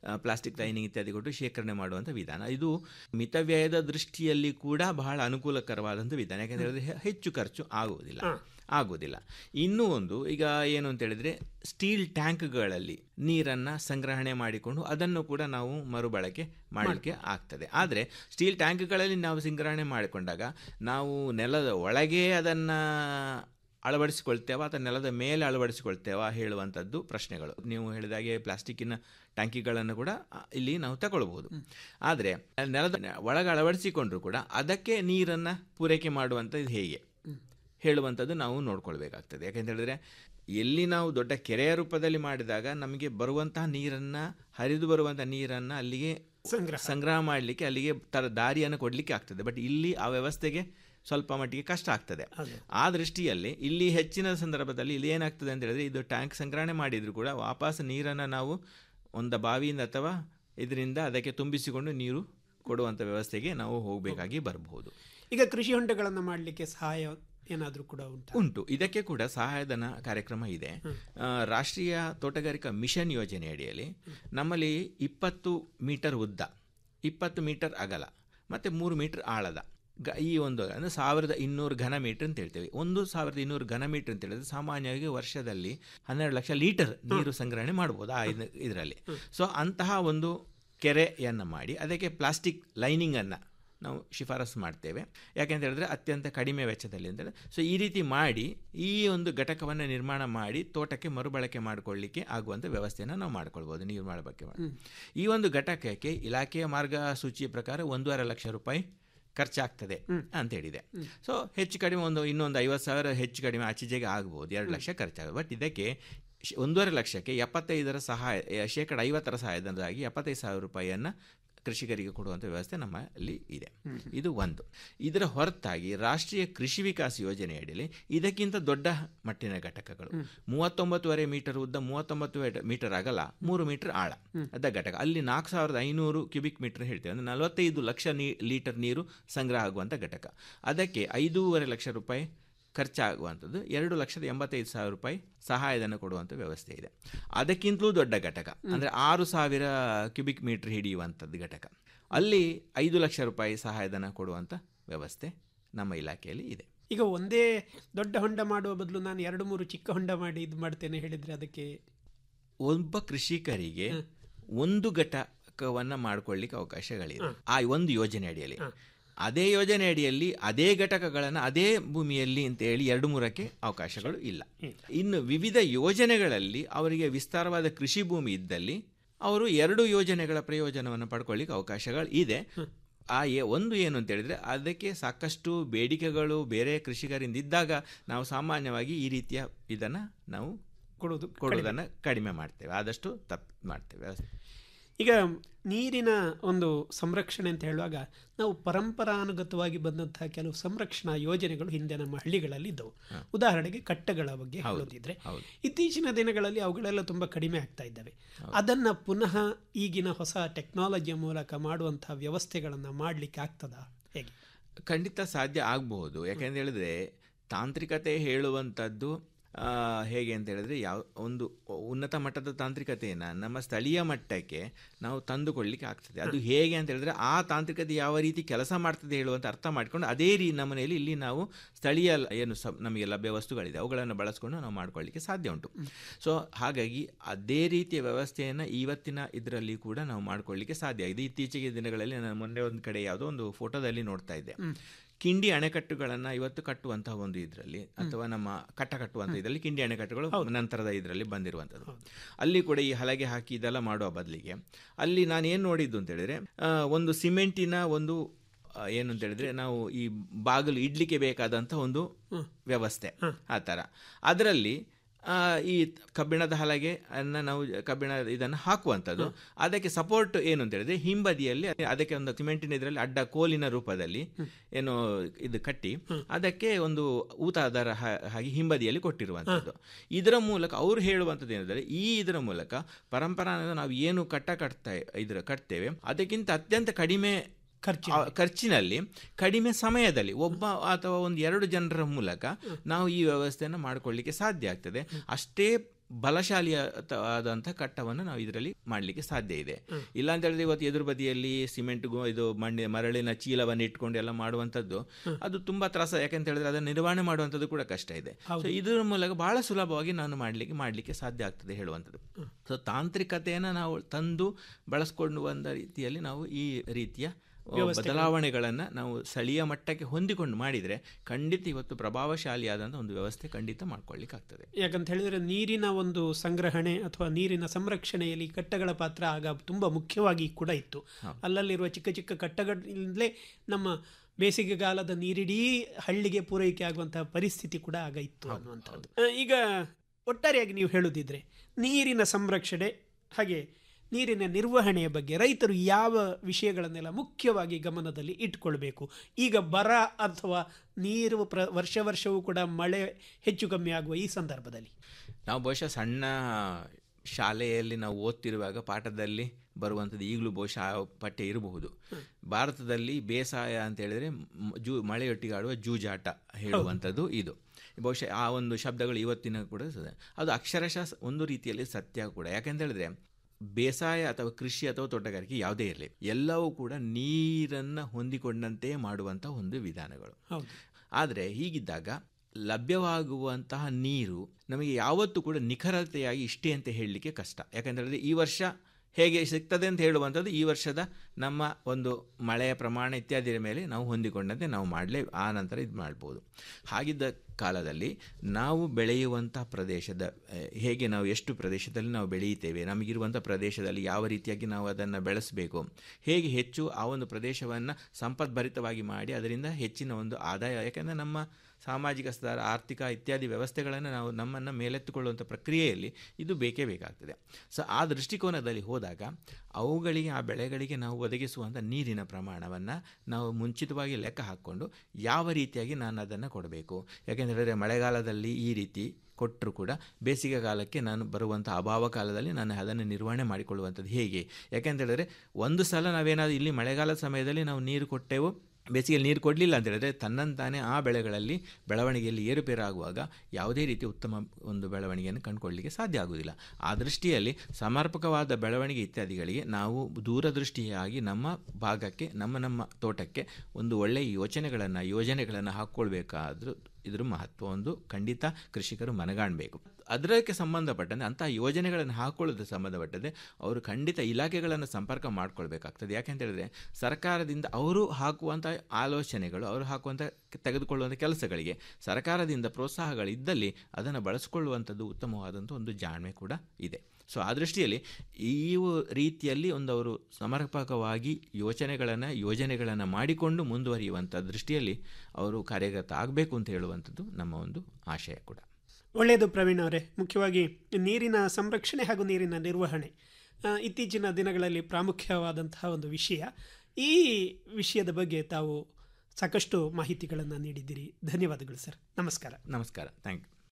ಪ್ಲಾಸ್ಟಿಕ್ ಲೈನಿಂಗ್ ಇತ್ಯಾದಿ ಕೊಟ್ಟು ಶೇಖರಣೆ ಮಾಡುವಂಥ ವಿಧಾನ ಇದು ಮಿತವ್ಯಯದ ದೃಷ್ಟಿಯಲ್ಲಿ ಕೂಡ ಬಹಳ ಅನುಕೂಲಕರವಾದಂಥ ವಿಧಾನ ಯಾಕಂತ ಹೇಳಿದ್ರೆ ಹೆ- ಹೆಚ್ಚು ಖರ್ಚು ಆಗುವುದಿಲ್ಲ ಆಗುವುದಿಲ್ಲ ಇನ್ನೂ ಒಂದು ಈಗ ಏನು ಅಂತ ಹೇಳಿದ್ರೆ ಸ್ಟೀಲ್ ಟ್ಯಾಂಕ್ಗಳಲ್ಲಿ ನೀರನ್ನು ಸಂಗ್ರಹಣೆ ಮಾಡಿಕೊಂಡು ಅದನ್ನು ಕೂಡ ನಾವು ಮರುಬಳಕೆ ಮಾಡಲಿಕ್ಕೆ ಆಗ್ತದೆ ಆದರೆ ಸ್ಟೀಲ್ ಟ್ಯಾಂಕ್ಗಳಲ್ಲಿ ನಾವು ಸಂಗ್ರಹಣೆ ಮಾಡಿಕೊಂಡಾಗ ನಾವು ನೆಲದ ಒಳಗೆ ಅದನ್ನು ಅಳವಡಿಸಿಕೊಳ್ತೇವಾ ಅಥವಾ ನೆಲದ ಮೇಲೆ ಅಳವಡಿಸಿಕೊಳ್ತೇವಾ ಹೇಳುವಂಥದ್ದು ಪ್ರಶ್ನೆಗಳು ನೀವು ಹೇಳಿದಾಗೆ ಪ್ಲಾಸ್ಟಿಕ್ಕಿನ ಟ್ಯಾಂಕಿಗಳನ್ನು ಕೂಡ ಆ, ಇಲ್ಲಿ ನಾವು ತಗೊಳ್ಬಹುದು ಆದರೆ ನೆಲದ ಒಳಗೆ ಅಳವಡಿಸಿಕೊಂಡ್ರೂ ಕೂಡ ಅದಕ್ಕೆ ನೀರನ್ನು ಪೂರೈಕೆ ಮಾಡುವಂಥದ್ದು ಹೇಗೆ ಹೇಳುವಂಥದ್ದು ನಾವು ನೋಡ್ಕೊಳ್ಬೇಕಾಗ್ತದೆ ಯಾಕೆಂತ ಹೇಳಿದ್ರೆ ಎಲ್ಲಿ ನಾವು ದೊಡ್ಡ ಕೆರೆಯ ರೂಪದಲ್ಲಿ ಮಾಡಿದಾಗ ನಮಗೆ ಬರುವಂತಹ ನೀರನ್ನು ಹರಿದು ಬರುವಂಥ ನೀರನ್ನು ಅಲ್ಲಿಗೆ ಸಂಗ್ರಹ ಮಾಡಲಿಕ್ಕೆ ಅಲ್ಲಿಗೆ ತರ ದಾರಿಯನ್ನು ಕೊಡಲಿಕ್ಕೆ ಆಗ್ತದೆ ಬಟ್ ಇಲ್ಲಿ ಆ ವ್ಯವಸ್ಥೆಗೆ ಸ್ವಲ್ಪ ಮಟ್ಟಿಗೆ ಕಷ್ಟ ಆಗ್ತದೆ ಆ ದೃಷ್ಟಿಯಲ್ಲಿ ಇಲ್ಲಿ ಹೆಚ್ಚಿನ ಸಂದರ್ಭದಲ್ಲಿ ಇಲ್ಲಿ ಏನಾಗ್ತದೆ ಅಂತ ಹೇಳಿದ್ರೆ ಇದು ಟ್ಯಾಂಕ್ ಸಂಗ್ರಹಣೆ ಮಾಡಿದ್ರು ಕೂಡ ವಾಪಸ್ ನೀರನ್ನು ನಾವು ಒಂದು ಬಾವಿಯಿಂದ ಅಥವಾ ಇದರಿಂದ ಅದಕ್ಕೆ ತುಂಬಿಸಿಕೊಂಡು ನೀರು ಕೊಡುವಂಥ ವ್ಯವಸ್ಥೆಗೆ ನಾವು ಹೋಗಬೇಕಾಗಿ ಬರಬಹುದು ಈಗ ಕೃಷಿ ಹೊಂಡಗಳನ್ನು ಮಾಡಲಿಕ್ಕೆ ಸಹಾಯ ಏನಾದರೂ ಕೂಡ ಉಂಟು ಉಂಟು ಇದಕ್ಕೆ ಕೂಡ ಸಹಾಯಧನ ಕಾರ್ಯಕ್ರಮ ಇದೆ ಆ, ರಾಷ್ಟ್ರೀಯ ತೋಟಗಾರಿಕಾ ಮಿಷನ್ ಯೋಜನೆ ಅಡಿಯಲ್ಲಿ ನಮ್ಮಲ್ಲಿ ಇಪ್ಪತ್ತು ಮೀಟರ್ ಉದ್ದ ಇಪ್ಪತ್ತು ಮೀಟರ್ ಅಗಲ ಮತ್ತು ಮೂರು ಮೀಟರ್ ಆಳದ ಗ ಈ ಒಂದು ಅಂದರೆ ಸಾವಿರದ ಇನ್ನೂರು ಘನ ಮೀಟರ್ ಅಂತ ಹೇಳ್ತೇವೆ ಒಂದು ಸಾವಿರದ ಇನ್ನೂರು ಘನ ಮೀಟರ್ ಅಂತ ಹೇಳಿದ್ರೆ ಸಾಮಾನ್ಯವಾಗಿ ವರ್ಷದಲ್ಲಿ ಹನ್ನೆರಡು ಲಕ್ಷ ಲೀಟರ್ ನೀರು ಸಂಗ್ರಹಣೆ ಮಾಡ್ಬೋದು ಆ ಇದರಲ್ಲಿ ಸೊ ಅಂತಹ ಒಂದು ಕೆರೆಯನ್ನು ಮಾಡಿ ಅದಕ್ಕೆ ಪ್ಲಾಸ್ಟಿಕ್ ಲೈನಿಂಗನ್ನು ನಾವು ಶಿಫಾರಸು ಮಾಡ್ತೇವೆ ಯಾಕೆಂತ ಹೇಳಿದ್ರೆ ಅತ್ಯಂತ ಕಡಿಮೆ ವೆಚ್ಚದಲ್ಲಿ ಅಂತೇಳಿ ಸೊ ಈ ರೀತಿ ಮಾಡಿ ಈ ಒಂದು ಘಟಕವನ್ನು ನಿರ್ಮಾಣ ಮಾಡಿ ತೋಟಕ್ಕೆ ಮರುಬಳಕೆ ಮಾಡಿಕೊಳ್ಳಿಕ್ಕೆ ಆಗುವಂಥ ವ್ಯವಸ್ಥೆಯನ್ನು ನಾವು ಮಾಡ್ಕೊಳ್ಬೋದು ನೀರು ಮಾಡಬೇಕು ಈ ಒಂದು ಘಟಕಕ್ಕೆ ಇಲಾಖೆಯ ಮಾರ್ಗಸೂಚಿಯ ಪ್ರಕಾರ ಒಂದೂವರೆ ಲಕ್ಷ ರೂಪಾಯಿ ಖರ್ಚಾಗ್ತದೆ ಅಂತ ಹೇಳಿದೆ ಸೊ ಹೆಚ್ಚು ಕಡಿಮೆ ಒಂದು ಇನ್ನೊಂದು ಐವತ್ತು ಸಾವಿರ ಹೆಚ್ಚು ಕಡಿಮೆ ಆಚೀಚೆಗೆ ಆಗ್ಬೋದು ಎರಡು ಲಕ್ಷ ಖರ್ಚಾಗುತ್ತೆ ಬಟ್ ಇದಕ್ಕೆ ಶ್- ಒಂದೂವರೆ ಲಕ್ಷಕ್ಕೆ ಎಪ್ಪತ್ತೈದರ ಸಹಾಯ ಶೇಕಡ ಐವತ್ತರ ಸಹಾಯಧನದಾಗಿ ಎಪ್ಪತ್ತೈದು ಸಾವಿರ ರೂಪಾಯಿಯನ್ನು ಕೃಷಿಕರಿಗೆ ಕೊಡುವಂಥ ವ್ಯವಸ್ಥೆ ನಮ್ಮಲ್ಲಿ ಇದೆ ಇದು ಒಂದು ಇದರ ಹೊರತಾಗಿ ರಾಷ್ಟ್ರೀಯ ಕೃಷಿ ವಿಕಾಸ ಯೋಜನೆ ಅಡಿಯಲ್ಲಿ ಇದಕ್ಕಿಂತ ದೊಡ್ಡ ಮಟ್ಟಿನ ಘಟಕಗಳು ಮೂವತ್ತೊಂಬತ್ತುವರೆ ಮೀಟರ್ ಉದ್ದ ಮೂವತ್ತೊಂಬತ್ತು ಮೀಟರ್ ಅಗಲ ಮೂರು ಮೀಟರ್ ಆಳ ಅದ ಘಟಕ ಅಲ್ಲಿ ನಾಲ್ಕು ಸಾವಿರದ ಐನೂರು ಕ್ಯೂಬಿಕ್ ಮೀಟರ್ ಹೇಳ್ತೇವೆ ಅಂದರೆ ನಲವತ್ತೈದು ಲಕ್ಷ ನೀ ಲೀಟರ್ ನೀರು ಸಂಗ್ರಹ ಆಗುವಂಥ ಘಟಕ ಅದಕ್ಕೆ ಐದೂವರೆ ಲಕ್ಷ ರೂಪಾಯಿ ಖರ್ಚಾಗುವಂಥದ್ದು ಎರಡು ಲಕ್ಷದ ಎಂಬತ್ತೈದು ಸಾವಿರ ರೂಪಾಯಿ ಸಹಾಯಧನ ಕೊಡುವಂಥ ವ್ಯವಸ್ಥೆ ಇದೆ ಅದಕ್ಕಿಂತಲೂ ದೊಡ್ಡ ಘಟಕ ಅಂದರೆ ಆರು ಸಾವಿರ ಕ್ಯೂಬಿಕ್ ಮೀಟರ್ ಹಿಡಿಯುವಂಥದ್ದು ಘಟಕ ಅಲ್ಲಿ ಐದು ಲಕ್ಷ ರೂಪಾಯಿ ಸಹಾಯಧನ ಕೊಡುವಂಥ ವ್ಯವಸ್ಥೆ ನಮ್ಮ ಇಲಾಖೆಯಲ್ಲಿ ಇದೆ ಈಗ ಒಂದೇ ದೊಡ್ಡ ಹೊಂಡ ಮಾಡುವ ಬದಲು ನಾನು ಎರಡು ಮೂರು ಚಿಕ್ಕ ಹೊಂಡ ಮಾಡಿ ಇದು ಮಾಡ್ತೇನೆ ಹೇಳಿದ್ರೆ ಅದಕ್ಕೆ ಒಬ್ಬ ಕೃಷಿಕರಿಗೆ ಒಂದು ಘಟಕವನ್ನು ಮಾಡ್ಕೊಳ್ಳಿಕ್ಕೆ ಅವಕಾಶಗಳಿದೆ ಆ ಒಂದು ಯೋಜನೆ ಅಡಿಯಲ್ಲಿ ಅದೇ ಯೋಜನೆ ಅಡಿಯಲ್ಲಿ ಅದೇ ಘಟಕಗಳನ್ನು ಅದೇ ಭೂಮಿಯಲ್ಲಿ ಅಂತ ಹೇಳಿ ಎರಡು ಮೂರಕ್ಕೆ ಅವಕಾಶಗಳು ಇಲ್ಲ ಇನ್ನು ವಿವಿಧ ಯೋಜನೆಗಳಲ್ಲಿ ಅವರಿಗೆ ವಿಸ್ತಾರವಾದ ಕೃಷಿ ಭೂಮಿ ಇದ್ದಲ್ಲಿ ಅವರು ಎರಡು ಯೋಜನೆಗಳ ಪ್ರಯೋಜನವನ್ನು ಪಡ್ಕೊಳ್ಳಿಕ್ಕೆ ಅವಕಾಶಗಳು ಇದೆ ಆ ಎ- ಒಂದು ಏನು ಅಂತ ಹೇಳಿದ್ರೆ ಅದಕ್ಕೆ ಸಾಕಷ್ಟು ಬೇಡಿಕೆಗಳು ಬೇರೆ ಕೃಷಿಕರಿಂದ ಇದ್ದಾಗ ನಾವು ಸಾಮಾನ್ಯವಾಗಿ ಈ ರೀತಿಯ ಇದನ್ನು ನಾವು ಕೊಡೋದು ಕೊಡೋದನ್ನು ಕಡಿಮೆ ಮಾಡ್ತೇವೆ ಆದಷ್ಟು ತಪ್ಪು ಮಾಡ್ತೇವೆ ಈಗ ನೀರಿನ ಒಂದು ಸಂರಕ್ಷಣೆ ಅಂತ ಹೇಳುವಾಗ ನಾವು ಪರಂಪರಾನುಗತವಾಗಿ ಬಂದಂತಹ ಕೆಲವು ಸಂರಕ್ಷಣಾ ಯೋಜನೆಗಳು ಹಿಂದೆ ನಮ್ಮ ಹಳ್ಳಿಗಳಲ್ಲಿ ಇದ್ದವು ಉದಾಹರಣೆಗೆ ಕಟ್ಟಗಳ ಬಗ್ಗೆ ಹೇಳೋದಿದ್ರೆ ಇತ್ತೀಚಿನ ದಿನಗಳಲ್ಲಿ ಅವುಗಳೆಲ್ಲ ತುಂಬ ಕಡಿಮೆ ಆಗ್ತಾ ಇದ್ದಾವೆ ಅದನ್ನ ಪುನಃ ಈಗಿನ ಹೊಸ ಟೆಕ್ನಾಲಜಿಯ ಮೂಲಕ ಮಾಡುವಂತಹ ವ್ಯವಸ್ಥೆಗಳನ್ನು ಮಾಡಲಿಕ್ಕೆ ಆಗ್ತದಾ ಹೇಗೆ ಖಂಡಿತ ಸಾಧ್ಯ ಆಗಬಹುದು ಯಾಕೆಂತ ಹೇಳಿದ್ರೆ ತಾಂತ್ರಿಕತೆ ಹೇಳುವಂಥದ್ದು ಆ, ಹೇಗೆ ಅಂತ ಹೇಳಿದ್ರೆ ಯಾವ ಒಂದು ಉನ್ನತ ಮಟ್ಟದ ತಾಂತ್ರಿಕತೆಯನ್ನು ನಮ್ಮ ಸ್ಥಳೀಯ ಮಟ್ಟಕ್ಕೆ ನಾವು ತಂದುಕೊಳ್ಳಿಕ್ಕೆ ಆಗ್ತದೆ ಅದು ಹೇಗೆ ಅಂತ ಹೇಳಿದ್ರೆ ಆ ತಾಂತ್ರಿಕತೆ ಯಾವ ರೀತಿ ಕೆಲಸ ಮಾಡ್ತದೆ ಹೇಳುವಂತ ಅರ್ಥ ಮಾಡ್ಕೊಂಡು ಅದೇ ರೀ ನಮ್ಮನೆಯಲ್ಲಿ ಇಲ್ಲಿ ನಾವು ಸ್ಥಳೀಯ ಲ- ಏನು ಸ ನಮಗೆ ಲಭ್ಯ ವಸ್ತುಗಳಿದೆ ಅವುಗಳನ್ನು ಬಳಸ್ಕೊಂಡು ನಾವು ಮಾಡ್ಕೊಳ್ಳಿಕ್ಕೆ ಸಾಧ್ಯ ಉಂಟು ಸೊ ಹಾಗಾಗಿ ಅದೇ ರೀತಿಯ ವ್ಯವಸ್ಥೆಯನ್ನು ಇವತ್ತಿನ ಇದರಲ್ಲಿ ಕೂಡ ನಾವು ಮಾಡ್ಕೊಳ್ಳಿಕ್ಕೆ ಸಾಧ್ಯ ಆಗಿದೆ ಇತ್ತೀಚೆಗೆ ದಿನಗಳಲ್ಲಿ ನಾನು ಮೊನ್ನೆ ಒಂದು ಕಡೆ ಯಾವುದೋ ಒಂದು ಫೋಟೋದಲ್ಲಿ ನೋಡ್ತಾ ಇದ್ದೆ ಕಿಂಡಿ ಅಣೆಕಟ್ಟುಗಳನ್ನು ಇವತ್ತು ಕಟ್ಟುವಂತಹ ಒಂದು ಇದರಲ್ಲಿ ಅಥವಾ ನಮ್ಮ ಕಟ್ಟ ಕಟ್ಟುವಂಥ ಇದರಲ್ಲಿ ಕಿಂಡಿ ಅಣೆಕಟ್ಟುಗಳು ನಂತರದ ಇದರಲ್ಲಿ ಬಂದಿರುವಂಥದ್ದು ಅಲ್ಲಿ ಕೂಡ ಈ ಹಲಗೆ ಹಾಕಿ ಇದೆಲ್ಲ ಮಾಡುವ ಬದಲಿಗೆ ಅಲ್ಲಿ ನಾನು ಏನು ನೋಡಿದ್ದು ಅಂತ ಹೇಳಿದ್ರೆ ಆ, ಒಂದು ಸಿಮೆಂಟಿನ ಒಂದು ಆ, ಏನು ಅಂತ ಹೇಳಿದ್ರೆ ನಾವು ಈ ಬಾಗಿಲು ಇಡ್ಲಿಕ್ಕೆ ಬೇಕಾದಂಥ ಒಂದು ವ್ಯವಸ್ಥೆ ಆ ಥರ ಅದರಲ್ಲಿ ಆ, ಈ ಕಬ್ಬಿಣದ ಹಲಗೆ ಅನ್ನ ನಾವು ಕಬ್ಬಿಣ ಇದನ್ನು ಹಾಕುವಂಥದ್ದು ಅದಕ್ಕೆ ಸಪೋರ್ಟ್ ಏನು ಅಂತ ಹೇಳಿದ್ರೆ ಹಿಂಬದಿಯಲ್ಲಿ ಅದಕ್ಕೆ ಒಂದು ಸಿಮೆಂಟಿನ ಇದರಲ್ಲಿ ಅಡ್ಡ ಕೋಲಿನ ರೂಪದಲ್ಲಿ ಏನು ಇದು ಕಟ್ಟಿ ಅದಕ್ಕೆ ಒಂದು ಊತಾದಾರ ಹ- ಹಾಗೆ ಹಿಂಬದಿಯಲ್ಲಿ ಕೊಟ್ಟಿರುವಂಥದ್ದು ಇದರ ಮೂಲಕ ಅವರು ಹೇಳುವಂಥದ್ದು ಏನಂದರೆ ಈ ಇದರ ಮೂಲಕ ಪರಂಪರಾ ನಾವು ಏನು ಕಟ್ಟ ಕಟ್ತಾ ಇದರ ಕಟ್ತೇವೆ ಅದಕ್ಕಿಂತ ಅತ್ಯಂತ ಕಡಿಮೆ ಆ ಖರ್ಚಿನಲ್ಲಿ ಕಡಿಮೆ ಸಮಯದಲ್ಲಿ ಒಬ್ಬ ಅಥವಾ ಒಂದು ಎರಡು ಜನರ ಮೂಲಕ ನಾವು ಈ ವ್ಯವಸ್ಥೆಯನ್ನು ಮಾಡಿಕೊಳ್ಳಿಕ್ಕೆ ಸಾಧ್ಯ ಆಗ್ತದೆ ಅಷ್ಟೇ ಬಲಶಾಲಿಯಾದಂಥ ಕಟ್ಟವನ್ನು ನಾವು ಇದರಲ್ಲಿ ಮಾಡಲಿಕ್ಕೆ ಸಾಧ್ಯ ಇದೆ ಇಲ್ಲ ಅಂತ ಹೇಳಿದ್ರೆ ಇವತ್ತು ಎದುರು ಬದಿಯಲ್ಲಿ ಸಿಮೆಂಟ್ ಇದು ಮಣ್ಣಿ ಮರಳಿನ ಚೀಲವನ್ನು ಇಟ್ಕೊಂಡು ಎಲ್ಲ ಮಾಡುವಂಥದ್ದು ಅದು ತುಂಬಾ ತ್ರಾಸ ಯಾಕಂತ ಹೇಳಿದ್ರೆ ಅದನ್ನು ನಿರ್ವಹಣೆ ಮಾಡುವಂಥದ್ದು ಕೂಡ ಕಷ್ಟ ಇದೆ ಸೊ ಇದರ ಮೂಲಕ ಬಹಳ ಸುಲಭವಾಗಿ ನಾನು ಮಾಡಲಿಕ್ಕೆ ಮಾಡಲಿಕ್ಕೆ ಸಾಧ್ಯ ಆಗ್ತದೆ ಹೇಳುವಂಥದ್ದು ಸೊ ತಾಂತ್ರಿಕತೆಯನ್ನು ನಾವು ತಂದು ಬಳಸ್ಕೊಂಡು ಬಂದ ರೀತಿಯಲ್ಲಿ ನಾವು ಈ ರೀತಿಯ ಬದಲಾವಣೆಗಳನ್ನು ನಾವು ಸ್ಥಳೀಯ ಮಟ್ಟಕ್ಕೆ ಹೊಂದಿಕೊಂಡು ಮಾಡಿದರೆ ಖಂಡಿತ ಇವತ್ತು ಪ್ರಭಾವಶಾಲಿಯಾದಂಥ ಒಂದು ವ್ಯವಸ್ಥೆ ಖಂಡಿತ ಮಾಡ್ಕೊಳ್ಳಿಕ್ಕೆ ಆಗ್ತದೆ ಯಾಕಂತ ಹೇಳಿದ್ರೆ ನೀರಿನ ಒಂದು ಸಂಗ್ರಹಣೆ ಅಥವಾ ನೀರಿನ ಸಂರಕ್ಷಣೆಯಲ್ಲಿ ಕಟ್ಟಗಳ ಪಾತ್ರ ಆಗ ತುಂಬ ಮುಖ್ಯವಾಗಿ ಕೂಡ ಇತ್ತು ಅಲ್ಲಲ್ಲಿರುವ ಚಿಕ್ಕ ಚಿಕ್ಕ ಕಟ್ಟಗಳಿಂದಲೇ ನಮ್ಮ ಬೇಸಿಗೆಗಾಲದ ನೀರಿಡೀ ಹಳ್ಳಿಗೆ ಪೂರೈಕೆ ಆಗುವಂತಹ ಪರಿಸ್ಥಿತಿ ಕೂಡ ಆಗ ಇತ್ತು ಅನ್ನುವಂಥದ್ದು ಆ, ಈಗ ಒಟ್ಟಾರೆಯಾಗಿ ನೀವು ಹೇಳುದಿದ್ರೆ ನೀರಿನ ಸಂರಕ್ಷಣೆ ಹಾಗೆ ನೀರಿನ ನಿರ್ವಹಣೆಯ ಬಗ್ಗೆ ರೈತರು ಯಾವ ವಿಷಯಗಳನ್ನೆಲ್ಲ ಮುಖ್ಯವಾಗಿ ಗಮನದಲ್ಲಿ ಇಟ್ಕೊಳ್ಬೇಕು ಈಗ ಬರ ಅಥವಾ ನೀರು ಪ್ರ ವರ್ಷ ವರ್ಷವೂ ಕೂಡ ಮಳೆ ಹೆಚ್ಚು ಕಮ್ಮಿ ಆಗುವ ಈ ಸಂದರ್ಭದಲ್ಲಿ ನಾವು ಬಹುಶಃ ಸಣ್ಣ ಶಾಲೆಯಲ್ಲಿ ನಾವು ಓದ್ತಿರುವಾಗ ಪಾಠದಲ್ಲಿ ಬರುವಂಥದ್ದು ಈಗಲೂ ಬಹುಶಃ ಆ ಪಠ್ಯ ಇರಬಹುದು ಭಾರತದಲ್ಲಿ ಬೇಸಾಯ ಅಂತ ಹೇಳಿದ್ರೆ ಮ್- ಜೂ ಮಳೆಯೊಟ್ಟಿಗೆ ಆಡುವ ಜೂಜಾಟ ಹೇಳುವಂಥದ್ದು ಇದು ಬಹುಶಃ ಆ ಒಂದು ಶಬ್ದಗಳು ಇವತ್ತಿನ ಕೂಡ ಸ- ಅದು ಅಕ್ಷರಶಃ ಸ- ಒಂದು ರೀತಿಯಲ್ಲಿ ಸತ್ಯ ಕೂಡ ಯಾಕೆಂತ ಹೇಳಿದ್ರೆ ಬೇಸಾಯ ಅಥವಾ ಕೃಷಿ ಅಥವಾ ತೋಟಗಾರಿಕೆ ಯಾವುದೇ ಇರಲಿ ಎಲ್ಲವೂ ಕೂಡ ನೀರನ್ನು ಹೊಂದಿಕೊಂಡಂತೆ ಮಾಡುವಂಥ ಒಂದು ವಿಧಾನಗಳು ಹೌದು ಆದರೆ ಹೀಗಿದ್ದಾಗ ಲಭ್ಯವಾಗುವಂತಹ ನೀರು ನಮಗೆ ಯಾವತ್ತೂ ಕೂಡ ನಿಖರತೆಯಾಗಿ ಇಷ್ಟೇ ಅಂತ ಹೇಳಲಿಕ್ಕೆ ಕಷ್ಟ ಯಾಕಂತೇಳಿದ್ರೆ ಈ ವರ್ಷ ಹೇಗೆ ಸಿಗ್ತದೆ ಅಂತ ಹೇಳುವಂಥದ್ದು ಈ ವರ್ಷದ ನಮ್ಮ ಒಂದು ಮಳೆಯ ಪ್ರಮಾಣ ಇತ್ಯಾದಿಯ ಮೇಲೆ ನಾವು ಹೊಂದಿಕೊಂಡಂತೆ ನಾವು ಮಾಡಲೇ ಆ ನಂತರ ಇದು ಮಾಡ್ಬೋದು ಹಾಗಿದ್ದ ಕಾಲದಲ್ಲಿ ನಾವು ಬೆಳೆಯುವಂಥ ಪ್ರದೇಶದ ಆ, ಹೇಗೆ ನಾವು ಎಷ್ಟು ಪ್ರದೇಶದಲ್ಲಿ ನಾವು ಬೆಳೆಯುತ್ತೇವೆ ನಮಗಿರುವಂಥ ಪ್ರದೇಶದಲ್ಲಿ ಯಾವ ರೀತಿಯಾಗಿ ನಾವು ಅದನ್ನು ಬೆಳೆಸಬೇಕು ಹೇಗೆ ಹೆಚ್ಚು ಆ ಒಂದು ಪ್ರದೇಶವನ್ನು ಸಂಪದ್ಭರಿತವಾಗಿ ಮಾಡಿ ಅದರಿಂದ ಹೆಚ್ಚಿನ ಒಂದು ಆದಾಯ ಯಾಕೆಂದರೆ ನಮ್ಮ ಸಾಮಾಜಿಕ ಸುಧಾರ ಆರ್ಥಿಕ ಇತ್ಯಾದಿ ವ್ಯವಸ್ಥೆಗಳನ್ನು ನಾವು ನಮ್ಮನ್ನು ಮೇಲೆತ್ತುಕೊಳ್ಳುವಂಥ ಪ್ರಕ್ರಿಯೆಯಲ್ಲಿ ಇದು ಬೇಕೇ ಬೇಕಾಗ್ತದೆ ಸೊ ಆ ದೃಷ್ಟಿಕೋನದಲ್ಲಿ ಹೋದಾಗ ಅವುಗಳಿಗೆ ಆ ಬೆಳೆಗಳಿಗೆ ನಾವು ಒದಗಿಸುವಂಥ ನೀರಿನ ಪ್ರಮಾಣವನ್ನು ನಾವು ಮುಂಚಿತವಾಗಿ ಲೆಕ್ಕ ಹಾಕ್ಕೊಂಡು ಯಾವ ರೀತಿಯಾಗಿ ನಾನು ಅದನ್ನು ಕೊಡಬೇಕು ಯಾಕೆಂದರೆ ಮಳೆಗಾಲದಲ್ಲಿ ಈ ರೀತಿ ಕೊಟ್ಟರು ಕೂಡ ಬೇಸಿಗೆ ಕಾಲಕ್ಕೆ ನಾನು ಬರುವಂಥ ಅಭಾವ ಕಾಲದಲ್ಲಿ ನಾನು ಅದನ್ನು ನಿರ್ವಹಣೆ ಮಾಡಿಕೊಳ್ಳುವಂಥದ್ದು ಹೇಗೆ ಯಾಕೆಂತ ಹೇಳಿದ್ರೆ ಒಂದು ಸಲ ನಾವೇನಾದರೂ ಇಲ್ಲಿ ಮಳೆಗಾಲದ ಸಮಯದಲ್ಲಿ ನಾವು ನೀರು ಕೊಟ್ಟೆವು ಬೇಸಿಗೆಯಲ್ಲಿ ನೀರು ಕೊಡಲಿಲ್ಲ ಅಂತ ಹೇಳಿದ್ರೆ ತನ್ನಂತಾನೇ ಆ ಬೆಳೆಗಳಲ್ಲಿ ಬೆಳವಣಿಗೆಯಲ್ಲಿ ಏರುಪೇರಾಗುವಾಗ ಯಾವುದೇ ರೀತಿ ಉತ್ತಮ ಒಂದು ಬೆಳವಣಿಗೆಯನ್ನು ಕಂಡುಕೊಳ್ಳಲಿಕ್ಕೆ ಸಾಧ್ಯ ಆಗುವುದಿಲ್ಲ ಆ ದೃಷ್ಟಿಯಲ್ಲಿ ಸಮರ್ಪಕವಾದ ಬೆಳವಣಿಗೆ ಇತ್ಯಾದಿಗಳಿಗೆ ನಾವು ದೂರದೃಷ್ಟಿಯಾಗಿ ನಮ್ಮ ಭಾಗಕ್ಕೆ ನಮ್ಮ ನಮ್ಮ ತೋಟಕ್ಕೆ ಒಂದು ಒಳ್ಳೆಯ ಯೋಚನೆಗಳನ್ನು ಯೋಜನೆಗಳನ್ನು ಹಾಕ್ಕೊಳ್ಬೇಕಾದ್ರೂ ಇದ್ರ ಮಹತ್ವ ಒಂದು ಖಂಡಿತ ಕೃಷಿಕರು ಮನಗಾಣಬೇಕು ಅದಕ್ಕೆ ಸಂಬಂಧಪಟ್ಟಂತೆ ಅಂತಹ ಯೋಜನೆಗಳನ್ನು ಹಾಕೊಳ್ಳೋದು ಸಂಬಂಧಪಟ್ಟಂತೆ ಅವರು ಖಂಡಿತ ಇಲಾಖೆಗಳನ್ನು ಸಂಪರ್ಕ ಮಾಡ್ಕೊಳ್ಬೇಕಾಗ್ತದೆ ಯಾಕೆಂತ ಹೇಳಿದ್ರೆ ಸರ್ಕಾರದಿಂದ ಅವರು ಹಾಕುವಂಥ ಆಲೋಚನೆಗಳು ಅವರು ಹಾಕುವಂಥ ತೆಗೆದುಕೊಳ್ಳುವಂಥ ಕೆಲಸಗಳಿಗೆ ಸರ್ಕಾರದಿಂದ ಪ್ರೋತ್ಸಾಹಗಳಿದ್ದಲ್ಲಿ ಅದನ್ನು ಬಳಸಿಕೊಳ್ಳುವಂಥದ್ದು ಉತ್ತಮವಾದಂಥ ಒಂದು ಜಾಣ್ಮೆ ಕೂಡ ಇದೆ ಸೊ ಆ ದೃಷ್ಟಿಯಲ್ಲಿ ಈ ರೀತಿಯಲ್ಲಿ ಒಂದು ಅವರು ಸಮರ್ಪಕವಾಗಿ ಯೋಚನೆಗಳನ್ನು ಯೋಜನೆಗಳನ್ನು ಮಾಡಿಕೊಂಡು ಮುಂದುವರಿಯುವಂಥ ದೃಷ್ಟಿಯಲ್ಲಿ ಅವರು ಕಾರ್ಯಗತ ಆಗಬೇಕು ಅಂತ ಹೇಳುವಂಥದ್ದು ನಮ್ಮ ಒಂದು ಆಶಯ ಕೂಡ ಒಳ್ಳೆಯದು ಪ್ರವೀಣ್ ಅವರೇ ಮುಖ್ಯವಾಗಿ ನೀರಿನ ಸಂರಕ್ಷಣೆ ಹಾಗೂ ನೀರಿನ ನಿರ್ವಹಣೆ ಆ, ಇತ್ತೀಚಿನ ದಿನಗಳಲ್ಲಿ ಪ್ರಾಮುಖ್ಯವಾದಂತಹ ಒಂದು ವಿಷಯ ಈ ವಿಷಯದ ಬಗ್ಗೆ ತಾವು ಸಾಕಷ್ಟು ಮಾಹಿತಿಗಳನ್ನು ನೀಡಿದ್ದೀರಿ ಧನ್ಯವಾದಗಳು ಸರ್ ನಮಸ್ಕಾರ ನಮಸ್ಕಾರ ಥ್ಯಾಂಕ್ ಯು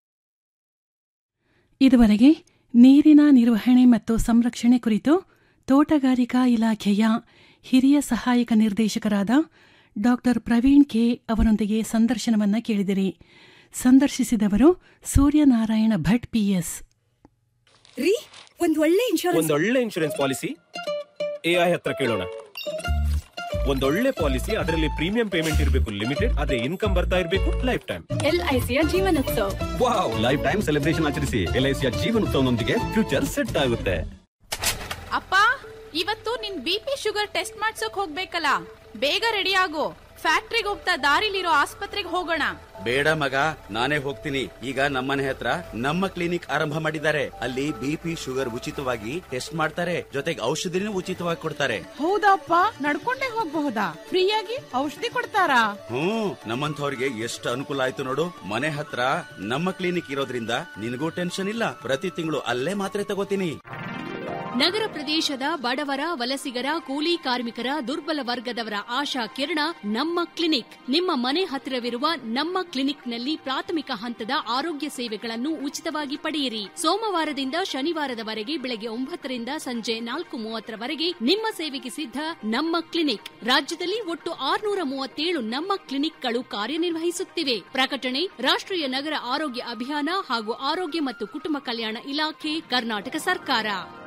ಇದುವರೆಗೆ ನೀರಿನ ನಿರ್ವಹಣೆ ಮತ್ತು ಸಂರಕ್ಷಣೆ ಕುರಿತು ತೋಟಗಾರಿಕಾ ಇಲಾಖೆಯ ಹಿರಿಯ ಸಹಾಯಕ ನಿರ್ದೇಶಕರಾದ ಡಾಕ್ಟರ್ ಪ್ರವೀಣ್ ಕೆ ಅವರೊಂದಿಗೆ ಸಂದರ್ಶನವನ್ನ ಕೇಳಿದಿರಿ ಸಂದರ್ಶಿಸಿದವರು ಸೂರ್ಯನಾರಾಯಣ ಭಟ್ ಪಿಎಸ್ ರೀ ಒಂದ್ ಒಳ್ಳೆ ಇನ್ಶೂರೆನ್ಸ್ ಒಂದೊಳ್ಳೆ ಇನ್ಶೂರೆನ್ಸ್ ಪಾಲಿಸಿ ಎಐ ಹತ್ರ ಕೇಳೋಣ ಒಂದೊಳ್ಳೆ ಪಾಲಿಸಿ ಅದರಲ್ಲಿ ಪ್ರೀಮಿಯಂ ಪೇಮೆಂಟ್ ಇರಬೇಕು ಲಿಮಿಟೆಡ್ ಅದೇ ಇನ್ಕಮ್ ಬರ್ತಾ ಇರಬೇಕು ಲೈಫ್ ಟೈಮ್ ಎಲ್ಐಸಿಯ ಜೀವನೋತ್ಸವ ವಾವ್ ಲೈಫ್ ಟೈಮ್ ಸೆಲೆಬ್ರೇಷನ್ ಆಚರಿಸಿ ಎಲ್ಐಸಿಯ ಜೀವನೋತ್ಸವನೊಂದಿಗೆ ಫ್ಯೂಚರ್ ಸೆಟ್ ಆಗುತ್ತೆ ಅಪ್ಪ ಇವತ್ತು ನಿನ್ ಬಿ ಪಿ ಶುಗರ್ ಟೆಸ್ಟ್ ಮಾಡ್ಸೋಕ್ ಹೋಗ್ಬೇಕಲ್ಲ ಬೇಗ ರೆಡಿ ಆಗು ಫ್ಯಾಕ್ಟ್ರಿಗೆ ಹೋಗ್ತಾ ದಾರಿಲಿರೋ ಆಸ್ಪತ್ರೆಗೆ ಹೋಗೋಣ ಬೇಡ ಮಗ ನಾನೇ ಹೋಗ್ತೀನಿ ಈಗ ನಮ್ಮನೆ ಹತ್ರ ನಮ್ಮ ಕ್ಲಿನಿಕ್ ಆರಂಭ ಮಾಡಿದ್ದಾರೆ ಅಲ್ಲಿ ಬಿಪಿ ಶುಗರ್ ಉಚಿತವಾಗಿ ಟೆಸ್ಟ್ ಮಾಡ್ತಾರೆ ಜೊತೆಗೆ ಔಷಧಿನೂ ಉಚಿತವಾಗಿ ಕೊಡ್ತಾರೆ ಹೌದಪ್ಪ ನಡ್ಕೊಂಡೇ ಹೋಗ್ಬಹುದಾ ಫ್ರೀಯಾಗಿ ಔಷಧಿ ಕೊಡ್ತಾರಾ ಹ್ಮ್ ನಮ್ಮಂಥವ್ರಿಗೆ ಎಷ್ಟು ಅನುಕೂಲ ಆಯ್ತು ನೋಡು ಮನೆ ಹತ್ರ ನಮ್ಮ ಕ್ಲಿನಿಕ್ ಇರೋದ್ರಿಂದ ನಿನಗೂ ಟೆನ್ಷನ್ ಇಲ್ಲ ಪ್ರತಿ ತಿಂಗಳು ಅಲ್ಲೇ ಮಾತ್ರೆ ತಗೋತೀನಿ ನಗರ ಪ್ರದೇಶದ ಬಡವರ ವಲಸಿಗರ ಕೂಲಿ ಕಾರ್ಮಿಕರ ದುರ್ಬಲ ವರ್ಗದವರ ಆಶಾ ಕಿರಣ ನಮ್ಮ ಕ್ಲಿನಿಕ್ ನಿಮ್ಮ ಮನೆ ಹತ್ತಿರವಿರುವ ನಮ್ಮ ಕ್ಲಿನಿಕ್ನಲ್ಲಿ ಪ್ರಾಥಮಿಕ ಹಂತದ ಆರೋಗ್ಯ ಸೇವೆಗಳನ್ನು ಉಚಿತವಾಗಿ ಪಡೆಯಿರಿ ಸೋಮವಾರದಿಂದ ಶನಿವಾರದವರೆಗೆ ಬೆಳಗ್ಗೆ ಒಂಬತ್ತರಿಂದ ಸಂಜೆ ನಾಲ್ಕು ಮೂವತ್ತರವರೆಗೆ ನಿಮ್ಮ ಸೇವೆಗೆ ಸಿದ್ಧ ನಮ್ಮ ಕ್ಲಿನಿಕ್ ರಾಜ್ಯದಲ್ಲಿ ಒಟ್ಟು ಆರುನೂರ ಮೂವತ್ತೇಳು ನಮ್ಮ ಕ್ಲಿನಿಕ್ಗಳು ಕಾರ್ಯನಿರ್ವಹಿಸುತ್ತಿವೆ ಪ್ರಕಟಣೆ ರಾಷ್ಟ್ರೀಯ ನಗರ ಆರೋಗ್ಯ ಅಭಿಯಾನ ಹಾಗೂ ಆರೋಗ್ಯ ಮತ್ತು ಕುಟುಂಬ ಕಲ್ಯಾಣ ಇಲಾಖೆ ಕರ್ನಾಟಕ ಸರ್ಕಾರ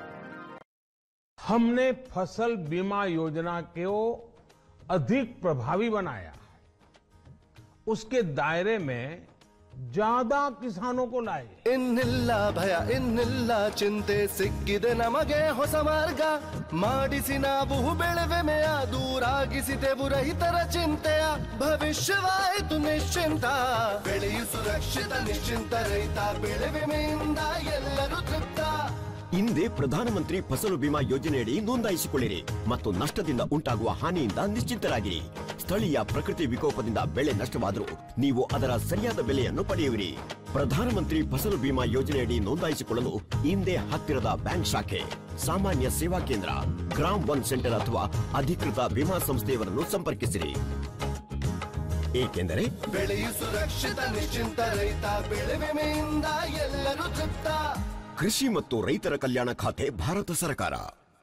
हमने फसल बीमा योजना को अधिक प्रभावी बनाया उसके दायरे में ज्यादा किसानों को लाए ಇನ್ನಿಲ್ಲ ಭಯ ಇನ್ನಿಲ್ಲ ಚಿಂತೆ ಸಿಕ್ಕಿದೆ ನಮಗೆ ಹೊಸ ಮಾರ್ಗ ಮಾಡಿಸಿ ನಾವು ಬೆಳೆವೆಮೆಯ ದೂರಾಗಿಸಿದೆವು ರೈತರ ಚಿಂತೆಯ ಭವಿಷ್ಯವಾಯಿತು ನಿಶ್ಚಿಂತ ಬೆಳೆಯು ಸುರಕ್ಷಿತ ನಿಶ್ಚಿಂತ ರೈತ ಬೆಳೆ ವಿಮೆಯಿಂದ ಎಲ್ಲರೂ ತೃಪ್ತ ಹಿಂದೆ ಪ್ರಧಾನಮಂತ್ರಿ ಫಸಲು ಬಿಮಾ ಯೋಜನೆಯಡಿ ನೋಂದಾಯಿಸಿಕೊಳ್ಳಿರಿ ಮತ್ತು ನಷ್ಟದಿಂದ ಉಂಟಾಗುವ ಹಾನಿಯಿಂದ ನಿಶ್ಚಿಂತರಾಗಿರಿ ಸ್ಥಳೀಯ ಪ್ರಕೃತಿ ವಿಕೋಪದಿಂದ ಬೆಳೆ ನಷ್ಟವಾದರೂ ನೀವು ಅದರ ಸರಿಯಾದ ಬೆಲೆಯನ್ನು ಪಡೆಯುವಿರಿ ಪ್ರಧಾನಮಂತ್ರಿ ಫಸಲು ಬಿಮಾ ಯೋಜನೆಯಡಿ ನೋಂದಾಯಿಸಿಕೊಳ್ಳಲು ಹಿಂದೆ ಹತ್ತಿರದ ಬ್ಯಾಂಕ್ ಶಾಖೆ ಸಾಮಾನ್ಯ ಸೇವಾ ಕೇಂದ್ರ ಗ್ರಾಮ್ ಒನ್ ಸೆಂಟರ್ ಅಥವಾ ಅಧಿಕೃತ ವಿಮಾ ಸಂಸ್ಥೆಯವರನ್ನು ಸಂಪರ್ಕಿಸಿರಿ ಏಕೆಂದರೆ ಬೆಳೆಯು ಸುರಕ್ಷಿತ ನಿಶ್ಚಿಂತ ರೈತ ಬೆಳೆ ವಿಮೆಯಿಂದ ಎಲ್ಲರೂ ತೃಪ್ತ ಕೃಷಿ ಮತ್ತು ರೈತರ ಕಲ್ಯಾಣ ಖಾತೆ ಭಾರತ ಸರ್ಕಾರ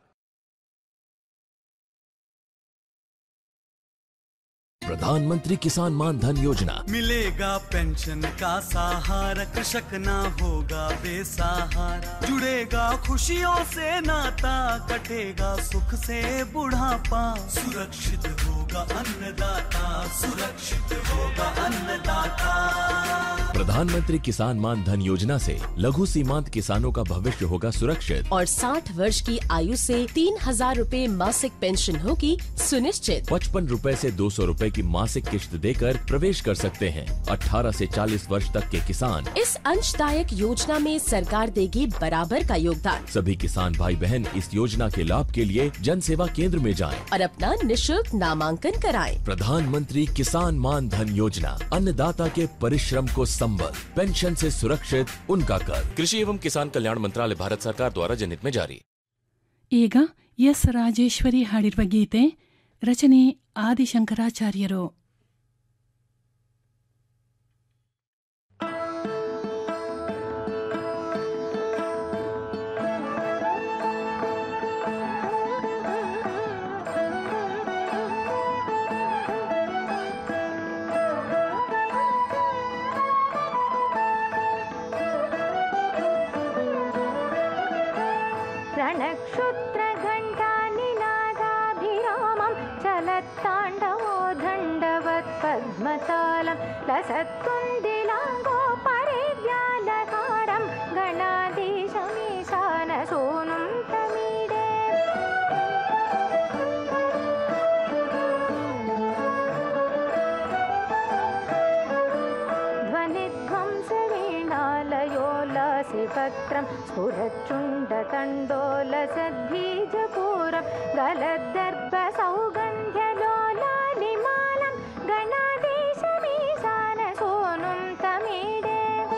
प्रधानमंत्री किसान मान धन योजना मिलेगा पेंशन का सहारा कृषक ना होगा बेसहारा जुड़ेगा खुशियों से नाता कटेगा सुख से बुढ़ापा सुरक्षित होगा अन्नदाता सुरक्षित होगा अन्नदाता प्रधानमंत्री किसान मान धन योजना से लघु सीमांत किसानों का भविष्य होगा सुरक्षित और 60 वर्ष की आयु से तीन हजार रूपए मासिक पेंशन होगी सुनिश्चित पचपन रूपए से दो सौ रूपए की मासिक किश्त देकर प्रवेश कर सकते हैं 18 से 40 वर्ष तक के किसान इस अंशदायक योजना में सरकार देगी बराबर का योगदान सभी किसान भाई बहन इस योजना के लाभ के लिए जन सेवा केंद्र में जाएं। और अपना निशुल्क नामांकन कराएं। प्रधानमंत्री किसान मान धन योजना अन्नदाता के परिश्रम को संबल पेंशन से सुरक्षित उनका कर कृषि एवं किसान कल्याण मंत्रालय भारत सरकार द्वारा जनहित में जारी ಈಗ ಎಸ್ ರಾಜೇಶ್ವರಿ ಹಾಡಿರುವ ಗೀತೆ ರಚನೆ ಆದಿಶಂಕರಾಚಾರ್ಯರು रणक्षुत्रघण्टानिनादाभिरामं चलत्ताण्डवो दण्डवत्पद्मतालं लसत्कुन्दिलाङ्गोपरिज्ञानकारं गणाधीशमीशानसूनुं तमीडे ध्वनिध्वंसवीणालयोल्लासिपत्रं स्फुरच्चुण्डतण्डोलसद्बीजपूरं गलद्दर्भसौगन्ध्यलोलालिमालं गणाधीशमीशानसूनुं तमीडे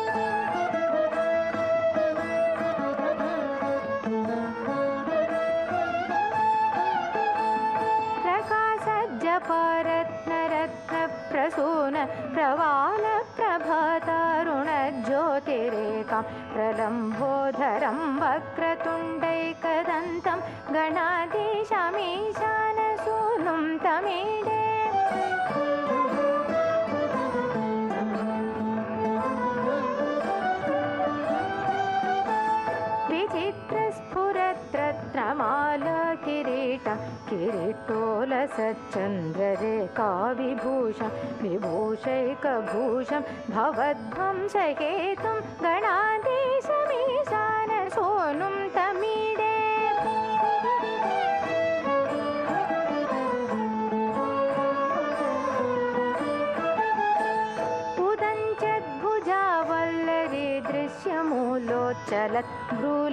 प्रकाशज्जपरत्नरत्नप्रसून प्रवालप्रभातारुणज्योतिरेकां प्रलम्बोधरं वक्रतुण्डैकदन्तं गणाधीशमीशानसूनुं तमीडे विचित्रस्फुरत्रत्रमालकिरीटं किरीटोलसच्चन्द्ररेखाविभूषं विभूषैकभूषं भवध्वंसहेतुं गणाधीशमीशानसोनुं तमीडे उदञ्चद्भुजावल्लरी दृश्यमूलोच्चलत्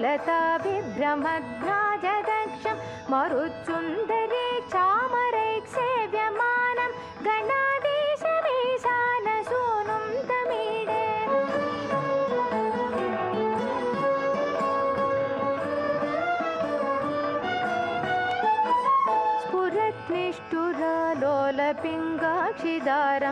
भ्रूलताभिभ्रमद्भ्राजदक्षं मरुत्सुन्दरी चामरैः सेव्यमानं गणाधीशमीशानसूनुं तमीडे लोलपिङ्गाक्षिदारं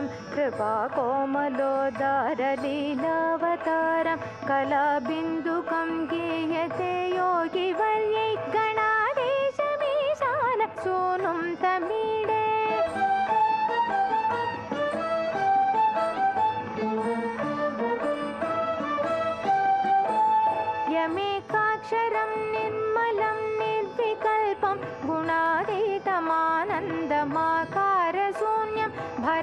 कृपाकोमलोदारलीलावतारं कलाबिन्दुकं गीयते योगिवर्यै गणाधीशमीशान सूनुं तमीडे यमेकाक्षरं निर्मलं निर्विकल्पं गुणातीतमानन्दमाकारशून्यं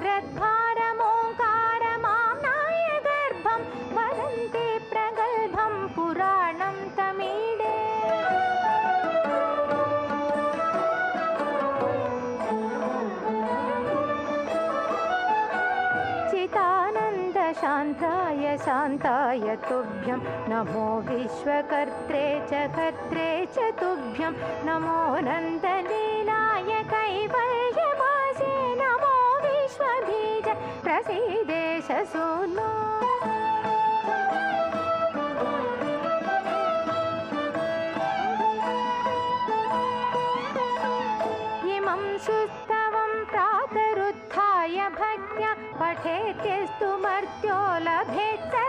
भरद्भारमोङ्कारमाम्नाय गर्भं वदन्ति प्रगल्भं पुराणं तमीडे चिदानन्दशान्ताय शान्ताय तुभ्यं नमो विश्वकर्त्रे च कर्त्रे च तुभ्यं नमो नन्दलीलाय कैवल्यवासे नमो विश्वबीज प्रसीदेश सूनो इमं सुस्तवं प्रातरुत्थाय भक्त्या पठेत्यस्तु मर्त्यो लभेत् स